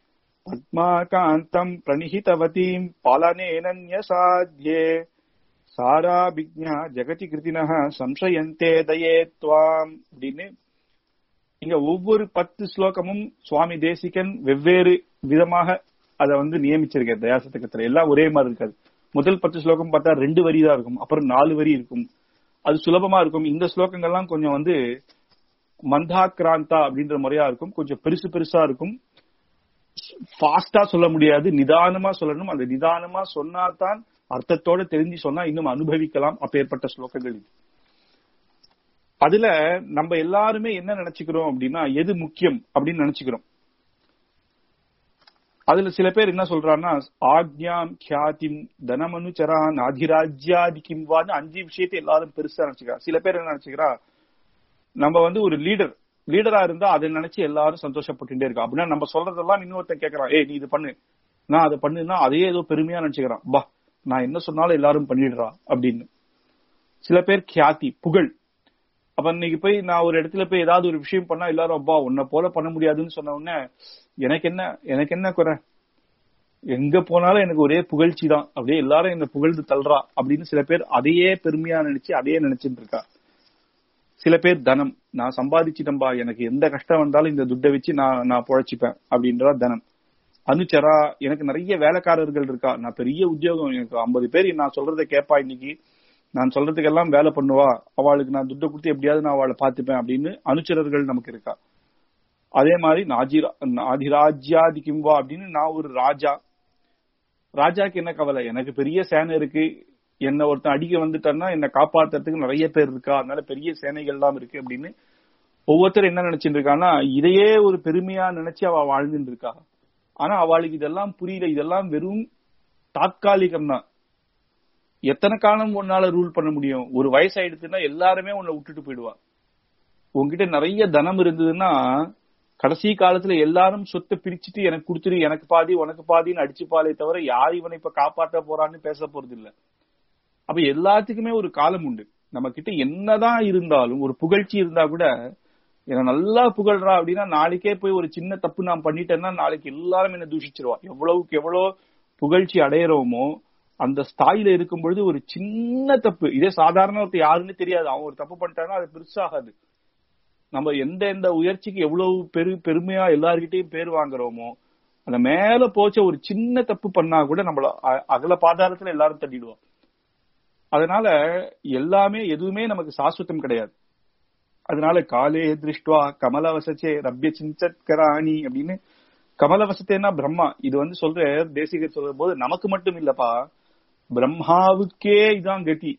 Speaker 1: பத்மாகாந்தம் பிரணிஹிதவதீம் பாலனேனன்யசாத்யே சாராபிக்ஞா ஜெகதி கிருதினः சம்சயந்தே தயே துவாம் அப்படின்னு இங்க ஒவ்வொரு பத்து ஸ்லோகமும் சுவாமி தேசிகன் வெவ்வேறு விதமாக அதை வந்து நியமிச்சிருக்காரு தயாசதகத்துல எல்லாம் ஒரே மாதிரி இருக்காது முதல் பத்து ஸ்லோகம் பார்த்தா ரெண்டு வரி தான் இருக்கும் அப்புறம் நாலு வரி இருக்கும் அது சுலபமா இருக்கும் இந்த ஸ்லோகங்கள்லாம் கொஞ்சம் வந்து மந்தாக்ராந்தா அப்படின்ற முறையா இருக்கும் கொஞ்சம் பெருசு பெருசா இருக்கும் ஃபாஸ்டா சொல்ல முடியாது நிதானமா சொல்லணும் அந்த நிதானமா சொன்னாதான் அர்த்தத்தோட தெரிஞ்சு சொன்னா இன்னும் அனுபவிக்கலாம் அப்பேற்பட்ட ஸ்லோகங்கள் இது அதுல நம்ம எல்லாருமே என்ன நினைச்சுக்கிறோம் அப்படின்னா எது முக்கியம் அப்படின்னு நினைச்சுக்கிறோம் அதுல சில பேர் என்ன சொல்றாங்கன்னா ஆக்ஞாம் கியாதிம் தனமனுச்சரான் அதிராஜ்யாதி கிம்வான்னு அஞ்சு விஷயத்தை எல்லாரும் பெருசா நினைச்சுக்கிறா சில பேர் என்ன நினைச்சுக்கிறா நம்ம வந்து ஒரு லீடர் லீடரா இருந்தா அதை நினைச்சு எல்லாரும் சந்தோஷப்பட்டுட்டே இருக்கோம் அப்படின்னா நம்ம சொல்றதெல்லாம் இன்னொருத்தன் கேட்கறான் ஏய் நீ இது பண்ணு நான் அதை பண்ணுனா அதையே ஏதோ பெருமையா நினைச்சுக்கிறான் பா நான் என்ன சொன்னாலும் எல்லாரும் பண்ணிடுறா அப்படின்னு சில பேர் கியாதி புகழ் அப்ப இன்னைக்கு போய் நான் ஒரு இடத்துல போய் ஏதாவது ஒரு விஷயம் பண்ணா எல்லாரும் அப்பா உன்னை போல பண்ண முடியாதுன்னு சொன்ன உடனே எனக்கு என்ன எனக்கு என்ன குறை எங்க போனாலும் எனக்கு ஒரே புகழ்ச்சி தான் அப்படியே எல்லாரும் என்ன புகழ்ந்து தள்ளுறா அப்படின்னு சில பேர் அதையே பெருமையா நினைச்சு அதையே நினைச்சிட்டு இருக்கா சில பேர் தனம் நான் சம்பாதிச்சிட்டம்பா எனக்கு எந்த கஷ்டம் வந்தாலும் இந்த துட்டை வச்சு நான் நான் பொழைச்சிப்பேன் அப்படின்றதா தனம் அனுச்சரா எனக்கு நிறைய வேலைக்காரர்கள் இருக்கா நான் பெரிய உத்தியோகம் எனக்கு ஐம்பது பேர் நான் சொல்றதை கேட்பா இன்னைக்கு நான் சொல்றதுக்கெல்லாம் வேலை பண்ணுவா அவளுக்கு நான் துட்டை கொடுத்து எப்படியாவது நான் அவளை பார்த்துப்பேன் அப்படின்னு அனுச்சரர்கள் நமக்கு இருக்கா அதே மாதிரி நாஜிரா அதிராஜ்யாதி கிம்வா அப்படின்னு நான் ஒரு ராஜா ராஜாக்கு என்ன கவலை எனக்கு பெரிய சேனை இருக்கு என்ன ஒருத்தன் அடிக்க வந்துட்டான்னா என்ன காப்பாத்துறதுக்கு நிறைய பேர் இருக்கா அதனால பெரிய சேனைகள் எல்லாம் இருக்கு அப்படின்னு ஒவ்வொருத்தர் என்ன நினைச்சிட்டு இருக்கான்னா இதையே ஒரு பெருமையா நினைச்சு அவ வாழ்ந்துட்டு இருக்கா ஆனா அவளுக்கு இதெல்லாம் புரியல இதெல்லாம் வெறும் தாத்காலிகம் தான் எத்தனை காலம் உன்னால ரூல் பண்ண முடியும் ஒரு வயசாயிடுச்சுன்னா எல்லாருமே உன்னை விட்டுட்டு போயிடுவா உங்ககிட்ட நிறைய தனம் இருந்ததுன்னா கடைசி காலத்துல எல்லாரும் சொத்தை பிரிச்சுட்டு எனக்கு கொடுத்துரு எனக்கு பாதி உனக்கு பாதின்னு அடிச்சுப்பாலே தவிர யார் இவனை இப்ப காப்பாற்ற போறான்னு பேச போறது இல்ல அப்ப எல்லாத்துக்குமே ஒரு காலம் உண்டு நம்ம கிட்ட என்னதான் இருந்தாலும் ஒரு புகழ்ச்சி இருந்தா கூட என்ன நல்லா புகழ்றா அப்படின்னா நாளைக்கே போய் ஒரு சின்ன தப்பு நான் பண்ணிட்டேன்னா நாளைக்கு எல்லாரும் என்ன தூஷிச்சிருவா எவ்வளவுக்கு எவ்வளவு புகழ்ச்சி அடையிறோமோ அந்த ஸ்தாயில இருக்கும் பொழுது ஒரு சின்ன தப்பு இதே சாதாரண ஒருத்தர் யாருன்னு தெரியாது அவன் ஒரு தப்பு பண்ணிட்டானா அது பெருசாகாது நம்ம எந்த எந்த உயர்ச்சிக்கு எவ்வளவு பெரு பெருமையா எல்லார்கிட்டயும் பேர் வாங்குறோமோ அந்த மேல போச்ச ஒரு சின்ன தப்பு பண்ணா கூட நம்மள அ- அகல பாதாளத்துல எல்லாரும் தள்ளிடுவோம் அதனால எல்லாமே எதுவுமே நமக்கு சாஸ்வதம் கிடையாது அதனால காலே திருஷ்டுவா கமலவசச்சே ரப்ய சிஞ்சத்கராணி அப்படின்னு கமலவசத்தேனா பிரம்மா இது வந்து சொல்ற தேசிகர் சொல்ற போது நமக்கு மட்டும் இல்லப்பா பிரம்மாவுக்கே இதான் கதி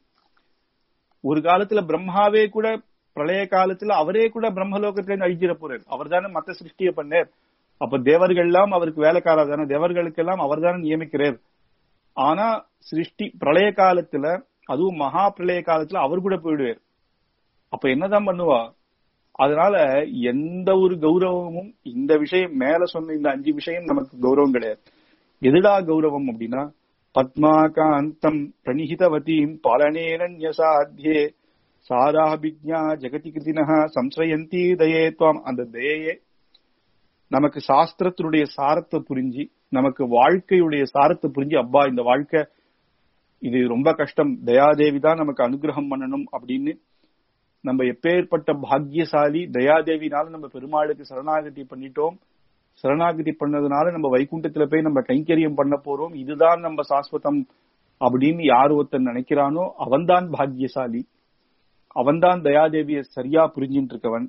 Speaker 1: ஒரு காலத்துல பிரம்மாவே கூட பிரளய காலத்துல அவரே கூட பிரம்மலோகத்துல இருந்து அழிஞ்சிட போறாரு அவர் தானே மத்த சிருஷ்டிய பண்ணார் அப்ப தேவர்கள் எல்லாம் அவருக்கு வேலைக்காரா தானே தேவர்களுக்கெல்லாம் அவர் தானே நியமிக்கிறார் ஆனா சிருஷ்டி பிரளய காலத்துல அதுவும் மகா பிரளய காலத்துல அவர் கூட போயிடுவார் அப்ப என்னதான் பண்ணுவா அதனால எந்த ஒரு கௌரவமும் இந்த விஷயம் மேல சொன்ன இந்த அஞ்சு விஷயம் நமக்கு கௌரவம் கிடையாது எதுடா கௌரவம் அப்படின்னா பத்மாகாந்தம் பிரணிஹிதவதீம் பாலனேரண்யசாத்தியே சாராபிஜா ஜெகதி கிருதினஹ சம்சயந்தி தயே துவாம் அந்த தயையே நமக்கு சாஸ்திரத்தினுடைய சாரத்தை புரிஞ்சு நமக்கு வாழ்க்கையுடைய சாரத்தை புரிஞ்சு அப்பா இந்த வாழ்க்கை இது ரொம்ப கஷ்டம் தயாதேவி தான் நமக்கு அனுகிரகம் பண்ணணும் அப்படின்னு நம்ம எப்பேற்பட்ட பாக்கியசாலி தயாதேவினால நம்ம பெருமாளுக்கு சரணாகதி பண்ணிட்டோம் சரணாகதி பண்ணதுனால நம்ம வைகுண்டத்துல போய் நம்ம கைங்கரியம் பண்ண போறோம் இதுதான் நம்ம சாஸ்வதம் அப்படின்னு யார் ஒருத்தன் நினைக்கிறானோ அவன்தான் பாக்கியசாலி அவன்தான் தயாதேவிய சரியா புரிஞ்சுட்டு இருக்கவன்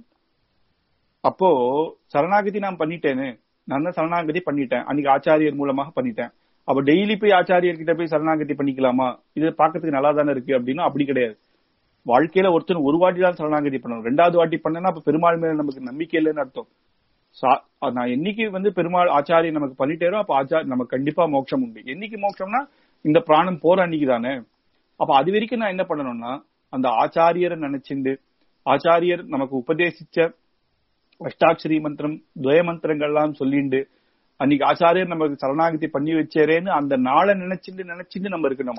Speaker 1: அப்போ சரணாகதி நான் பண்ணிட்டேனே நான் தான் சரணாகதி பண்ணிட்டேன் அன்னைக்கு ஆச்சாரியர் மூலமாக பண்ணிட்டேன் அப்ப டெய்லி போய் ஆச்சாரியர் கிட்ட போய் சரணாகதி பண்ணிக்கலாமா இது பாக்கிறதுக்கு நல்லா தானே இருக்கு அப்படின்னா அப்படி கிடையாது வாழ்க்கையில ஒருத்தன் ஒரு வாட்டி தான் சரணாகதி பண்ணணும் ரெண்டாவது வாட்டி பண்ணனா அப்ப பெருமாள் மேல நமக்கு நம்பிக்கை இல்லைன்னு அர்த்தம் சா- நான் என்னைக்கு வந்து பெருமாள் ஆச்சாரியர் நமக்கு பண்ணிட்டேரோ அப்ப ஆச்சாரிய நமக்கு கண்டிப்பா மோட்சம் உண்டு என்னைக்கு மோட்சம்னா இந்த பிராணம் போற அன்னைக்கு தானே அப்ப அது வரைக்கும் நான் என்ன பண்ணணும்னா அந்த ஆச்சாரியரை நினைச்சுண்டு ஆச்சாரியர் நமக்கு உபதேசிச்ச அஷ்டாட்சரி மந்திரம் துவய மந்திரங்கள்லாம் சொல்லிண்டு அன்னைக்கு ஆச்சாரியர் நமக்கு சரணாகதி பண்ணி வச்சேரேன்னு அந்த நாளை நினைச்சுண்டு நினைச்சுண்டு நம்ம இருக்கணுமா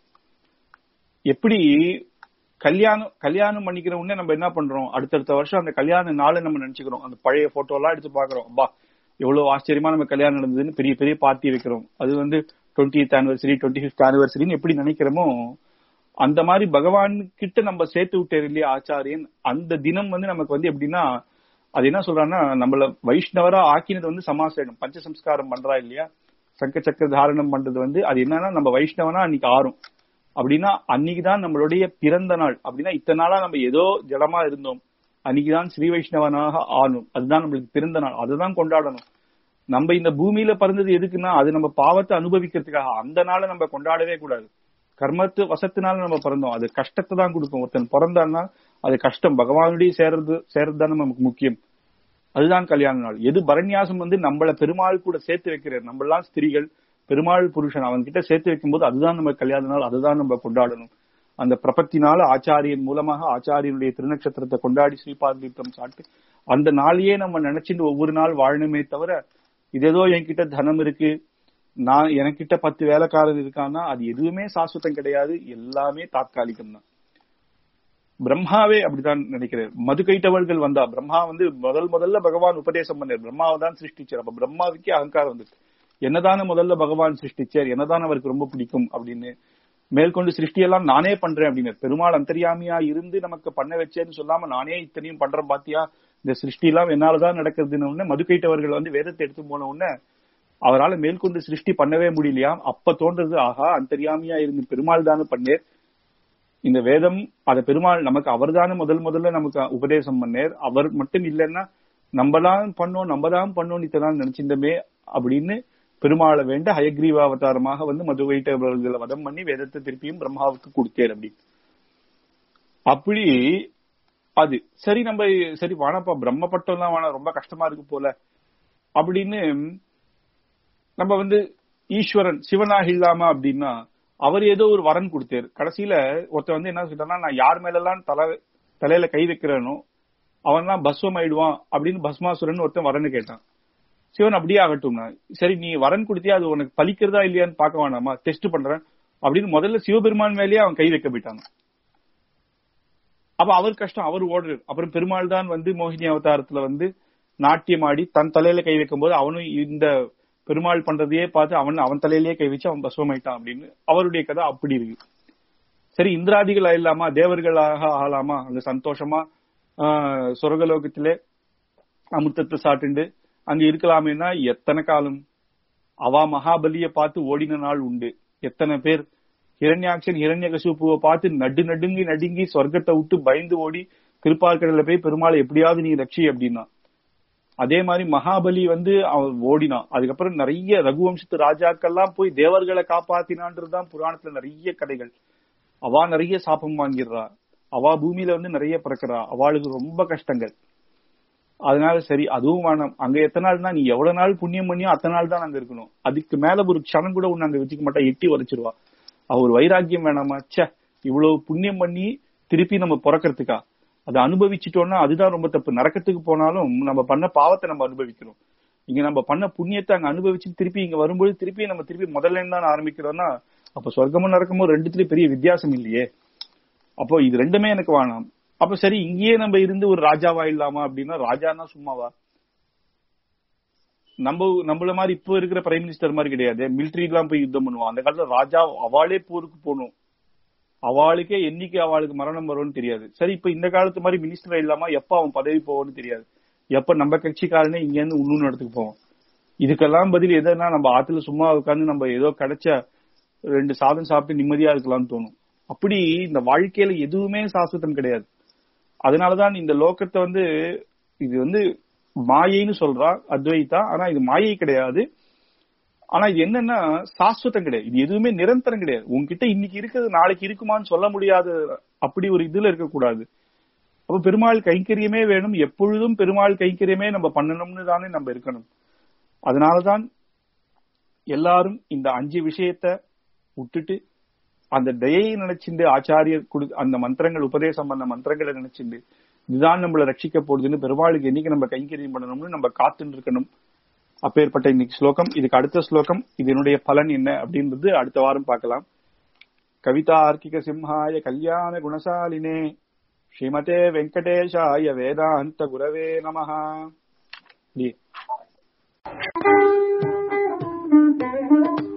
Speaker 1: எப்படி கல்யாணம் கல்யாணம் பண்ணிக்கிற உடனே நம்ம என்ன பண்றோம் அடுத்தடுத்த வருஷம் அந்த கல்யாண நாளை நம்ம நினைச்சுக்கிறோம் அந்த பழைய போட்டோ எல்லாம் எடுத்து பாக்குறோம் அப்பா எவ்வளவு ஆச்சரியமா நம்ம கல்யாணம் நடந்ததுன்னு பெரிய பெரிய பார்ட்டி வைக்கிறோம் அது வந்து டுவெண்ட்டி ஆனிவர்சரி டுவெண்ட்டி ஃபிஃப்த் ஆனிவர்சரின்னு எப்படி நினைக்கிறோமோ அந்த மாதிரி பகவான் கிட்ட நம்ம சேர்த்து விட்டார் இல்லையா ஆச்சாரியன் அந்த தினம் வந்து நமக்கு வந்து எப்படின்னா அது என்ன சொல்றான்னா நம்மள வைஷ்ணவரா ஆக்கினது வந்து சமாசேனம் பஞ்ச சம்ஸ்காரம் பண்றா இல்லையா சங்க சக்கர தாரணம் பண்றது வந்து அது என்னன்னா நம்ம வைஷ்ணவனா அன்னைக்கு ஆறும் அப்படின்னா அன்னைக்குதான் நம்மளுடைய பிறந்த நாள் அப்படின்னா இத்தனை நாளா நம்ம ஏதோ ஜடமா இருந்தோம் அன்னைக்குதான் ஸ்ரீ வைஷ்ணவனாக ஆனும் அதுதான் நம்மளுக்கு பிறந்த நாள் அதுதான் கொண்டாடணும் நம்ம இந்த பூமியில பிறந்தது எதுக்குன்னா அது நம்ம பாவத்தை அனுபவிக்கிறதுக்காக அந்த நாளை நம்ம கொண்டாடவே கூடாது கர்மத்து வசத்தினால நம்ம பிறந்தோம் அது கஷ்டத்தை தான் கொடுக்கும் ஒருத்தன் பிறந்தான்னா அது கஷ்டம் பகவானுடைய சேர்றது சேர்றது தான் நமக்கு முக்கியம் அதுதான் கல்யாண நாள் எது பரண்யாசம் வந்து நம்மள பெருமாள் கூட சேர்த்து வைக்கிறார் நம்மளாம் ஸ்திரீகள் பெருமாள் புருஷன் அவன் கிட்ட சேர்த்து வைக்கும்போது அதுதான் நம்ம கல்யாண நாள் அதுதான் நம்ம கொண்டாடணும் அந்த பிரபத்தினால ஆச்சாரியன் மூலமாக ஆச்சாரியனுடைய திருநட்சத்திரத்தை கொண்டாடி ஸ்ரீபாதீர்த்தம் சாப்பிட்டு அந்த நாளையே நம்ம நினைச்சிட்டு ஒவ்வொரு நாள் வாழணுமே தவிர இது ஏதோ என்கிட்ட தனம் இருக்கு நான் எனக்கிட்ட பத்து வேலைக்காரர் இருக்கான்னா அது எதுவுமே சாஸ்வதம் கிடையாது எல்லாமே தாத்காலிகம் தான் பிரம்மாவே அப்படிதான் நினைக்கிறேன் மது கைட்டவர்கள் வந்தா பிரம்மா வந்து முதல் முதல்ல பகவான் உபதேசம் பண்ணார் பிரம்மாவை தான் சிருஷ்டிச்சார் அப்ப பிரம்மாவுக்கே அகங்காரம் வந்துச்சு என்னதான முதல்ல பகவான் சிருஷ்டிச்சார் என்னதான் அவருக்கு ரொம்ப பிடிக்கும் அப்படின்னு மேற்கொண்டு சிருஷ்டியெல்லாம் நானே பண்றேன் அப்படின்னு பெருமாள் அந்தரியாமியா இருந்து நமக்கு பண்ண வச்சேன்னு சொல்லாம நானே இத்தனையும் பண்றேன் பாத்தியா இந்த சிருஷ்டி எல்லாம் என்னாலதான் நடக்குதுன்னு உடனே மது கைட்டவர்கள் வந்து வேதத்தை எடுத்து போன உடனே அவரால் மேற்கொண்டு சிருஷ்டி பண்ணவே முடியலையா அப்ப தோன்றது ஆஹா அந்தரியாமியா இருந்து பெருமாள் தானே பண்ணேர் இந்த வேதம் அத பெருமாள் நமக்கு அவர்தானே முதல் முதல்ல நமக்கு உபதேசம் பண்ணேர் அவர் மட்டும் இல்லைன்னா நம்ம தான் பண்ணோம் நம்ம தான் பண்ணோம் இத்தனை நினைச்சிருந்தமே அப்படின்னு பெருமாளை வேண்ட ஹயக்ரீவ அவதாரமாக வந்து மதுவைட்டவர்களை வதம் பண்ணி வேதத்தை திருப்பியும் பிரம்மாவுக்கு கொடுத்தேர் அப்படி அப்படி அது சரி நம்ம சரி வானப்பா பிரம்ம பட்டம் தான் வேணாம் ரொம்ப கஷ்டமா இருக்கு போல அப்படின்னு நம்ம வந்து ஈஸ்வரன் சிவனாக இல்லாம அப்படின்னா அவர் ஏதோ ஒரு வரன் கொடுத்தாரு கடைசியில ஒருத்தர் வந்து என்ன சொல்லிட்டாருன்னா நான் யார் மேலெல்லாம் தலை தலையில கை வைக்கிறேனோ அவன் தான் பஸ்வம் ஆயிடுவான் அப்படின்னு பஸ்மாசுரன் ஒருத்தன் வரன்னு கேட்டான் சிவன் அப்படியே ஆகட்டும்னா சரி நீ வரன் கொடுத்தியா அது உனக்கு பலிக்கிறதா இல்லையான்னு பார்க்க வேணாமா டெஸ்ட் பண்றேன் அப்படின்னு முதல்ல சிவபெருமான் மேலேயே அவன் கை வைக்க போயிட்டாங்க அப்ப அவர் கஷ்டம் அவர் ஓடுறாரு அப்புறம் பெருமாள் தான் வந்து மோகினி அவதாரத்துல வந்து நாட்டியம் ஆடி தன் தலையில கை வைக்கும் போது அவனும் இந்த பெருமாள் பண்றதையே பார்த்து அவன் அவன் தலையிலேயே கை வச்சு அவன் பசுவமாயிட்டான் அப்படின்னு அவருடைய கதை அப்படி இருக்கு சரி இந்திராதிகள் இல்லாமா தேவர்களாக ஆகலாமா அங்க சந்தோஷமா ஆஹ் சொர்க்கலோகத்திலே அமுத்தத்தை சாட்டுண்டு அங்க இருக்கலாமேனா எத்தனை காலம் அவா மகாபலிய பார்த்து ஓடின நாள் உண்டு எத்தனை பேர் ஹிரண்யாட்சன் ஹிரண்யகசிப்புவை பார்த்து நடு நடுங்கி நடுங்கி சொர்க்கத்தை விட்டு பயந்து ஓடி திருப்பார்கடல போய் பெருமாளை எப்படியாவது நீ ரட்சி அப்படின்னா அதே மாதிரி மகாபலி வந்து அவன் ஓடினான் அதுக்கப்புறம் நிறைய ரகுவம்சத்து ராஜாக்கள்லாம் போய் தேவர்களை காப்பாத்தினான்றதுதான் புராணத்துல நிறைய கதைகள் அவா நிறைய சாபம் வாங்கிடுறா அவா பூமியில வந்து நிறைய பிறக்கிறா அவளுக்கு ரொம்ப கஷ்டங்கள் அதனால சரி அதுவும் வேணாம் அங்க எத்தனை நாள்னா நீ எவ்வளவு நாள் புண்ணியம் பண்ணியோ அத்தனை நாள் தான் அங்க இருக்கணும் அதுக்கு மேல ஒரு க்ஷணம் கூட உன்னை அங்க வச்சுக்க மாட்டா எட்டி உரைச்சிருவா அவ ஒரு வைராக்கியம் வேணாமா ச்சே இவ்வளவு புண்ணியம் பண்ணி திருப்பி நம்ம பிறக்கிறதுக்கா அதை அனுபவிச்சிட்டோம்னா அதுதான் ரொம்ப தப்பு நரக்கத்துக்கு போனாலும் நம்ம பண்ண பாவத்தை நம்ம அனுபவிக்கிறோம் இங்க நம்ம பண்ண புண்ணியத்தை அங்க அனுபவிச்சு திருப்பி இங்க வரும்போது திருப்பி நம்ம திருப்பி முதல்ல இருந்து தான் ஆரம்பிக்கிறோம்னா அப்ப சொர்க்கமும் நரக்கமும் ரெண்டுத்துலயும் பெரிய வித்தியாசம் இல்லையே அப்போ இது ரெண்டுமே எனக்கு வேணாம் அப்ப சரி இங்கேயே நம்ம இருந்து ஒரு ராஜாவா இல்லாமா அப்படின்னா ராஜானா சும்மாவா நம்ம நம்மள மாதிரி இப்போ இருக்கிற பிரைம் மினிஸ்டர் மாதிரி கிடையாது மிலிட்டரி எல்லாம் போய் யுத்தம் பண்ணுவான் அந்த காலத்துல ராஜா அவளே போருக்கு போகணும் அவளுக்கே என்னைக்கு அவளுக்கு மரணம் வரும்னு தெரியாது சரி இப்ப இந்த காலத்து மாதிரி மினிஸ்டர் இல்லாம எப்ப அவன் பதவி போவோம்னு தெரியாது எப்ப நம்ம கட்சிக்காரனே இங்க இருந்து இன்னொன்னு இடத்துக்கு போவோம் இதுக்கெல்லாம் பதில் எதுனா நம்ம ஆத்துல சும்மா உட்காந்து நம்ம ஏதோ கிடைச்ச ரெண்டு சாதம் சாப்பிட்டு நிம்மதியா இருக்கலாம்னு தோணும் அப்படி இந்த வாழ்க்கையில எதுவுமே சாஸ்வதம் கிடையாது அதனாலதான் இந்த லோகத்தை வந்து இது வந்து மாயைன்னு சொல்றா அத்வைதா ஆனா இது மாயை கிடையாது ஆனா இது என்னன்னா சாஸ்வதம் கிடையாது இது எதுவுமே நிரந்தரம் கிடையாது உன்கிட்ட இன்னைக்கு இருக்கிறது நாளைக்கு இருக்குமான்னு சொல்ல முடியாத அப்படி ஒரு இதுல இருக்கக்கூடாது அப்ப பெருமாள் கைங்கரியமே வேணும் எப்பொழுதும் பெருமாள் கைங்கரியமே நம்ம பண்ணணும்னு தானே நம்ம இருக்கணும் அதனாலதான் எல்லாரும் இந்த அஞ்சு விஷயத்த விட்டுட்டு அந்த தயை நினைச்சுண்டு ஆச்சாரியர் கொடு அந்த மந்திரங்கள் உபதேசம் பண்ண மந்திரங்களை நினைச்சுண்டு இதுதான் நம்மளை ரட்சிக்க போகுதுன்னு பெருமாளுக்கு என்னைக்கு நம்ம கைங்கரியம் பண்ணணும்னு நம்ம காத்துட்டு இருக்கணும் அப்பேற்பட்ட இன்னைக்கு ஸ்லோகம் இதுக்கு அடுத்த ஸ்லோகம் இதனுடைய பலன் என்ன அப்படின்றது அடுத்த வாரம் பார்க்கலாம் கவிதார்க்கிக சிம்ஹாய கல்யாண குணசாலினே ஸ்ரீமதே வெங்கடேஷாய வேதாந்த குரவே நமஹா டி.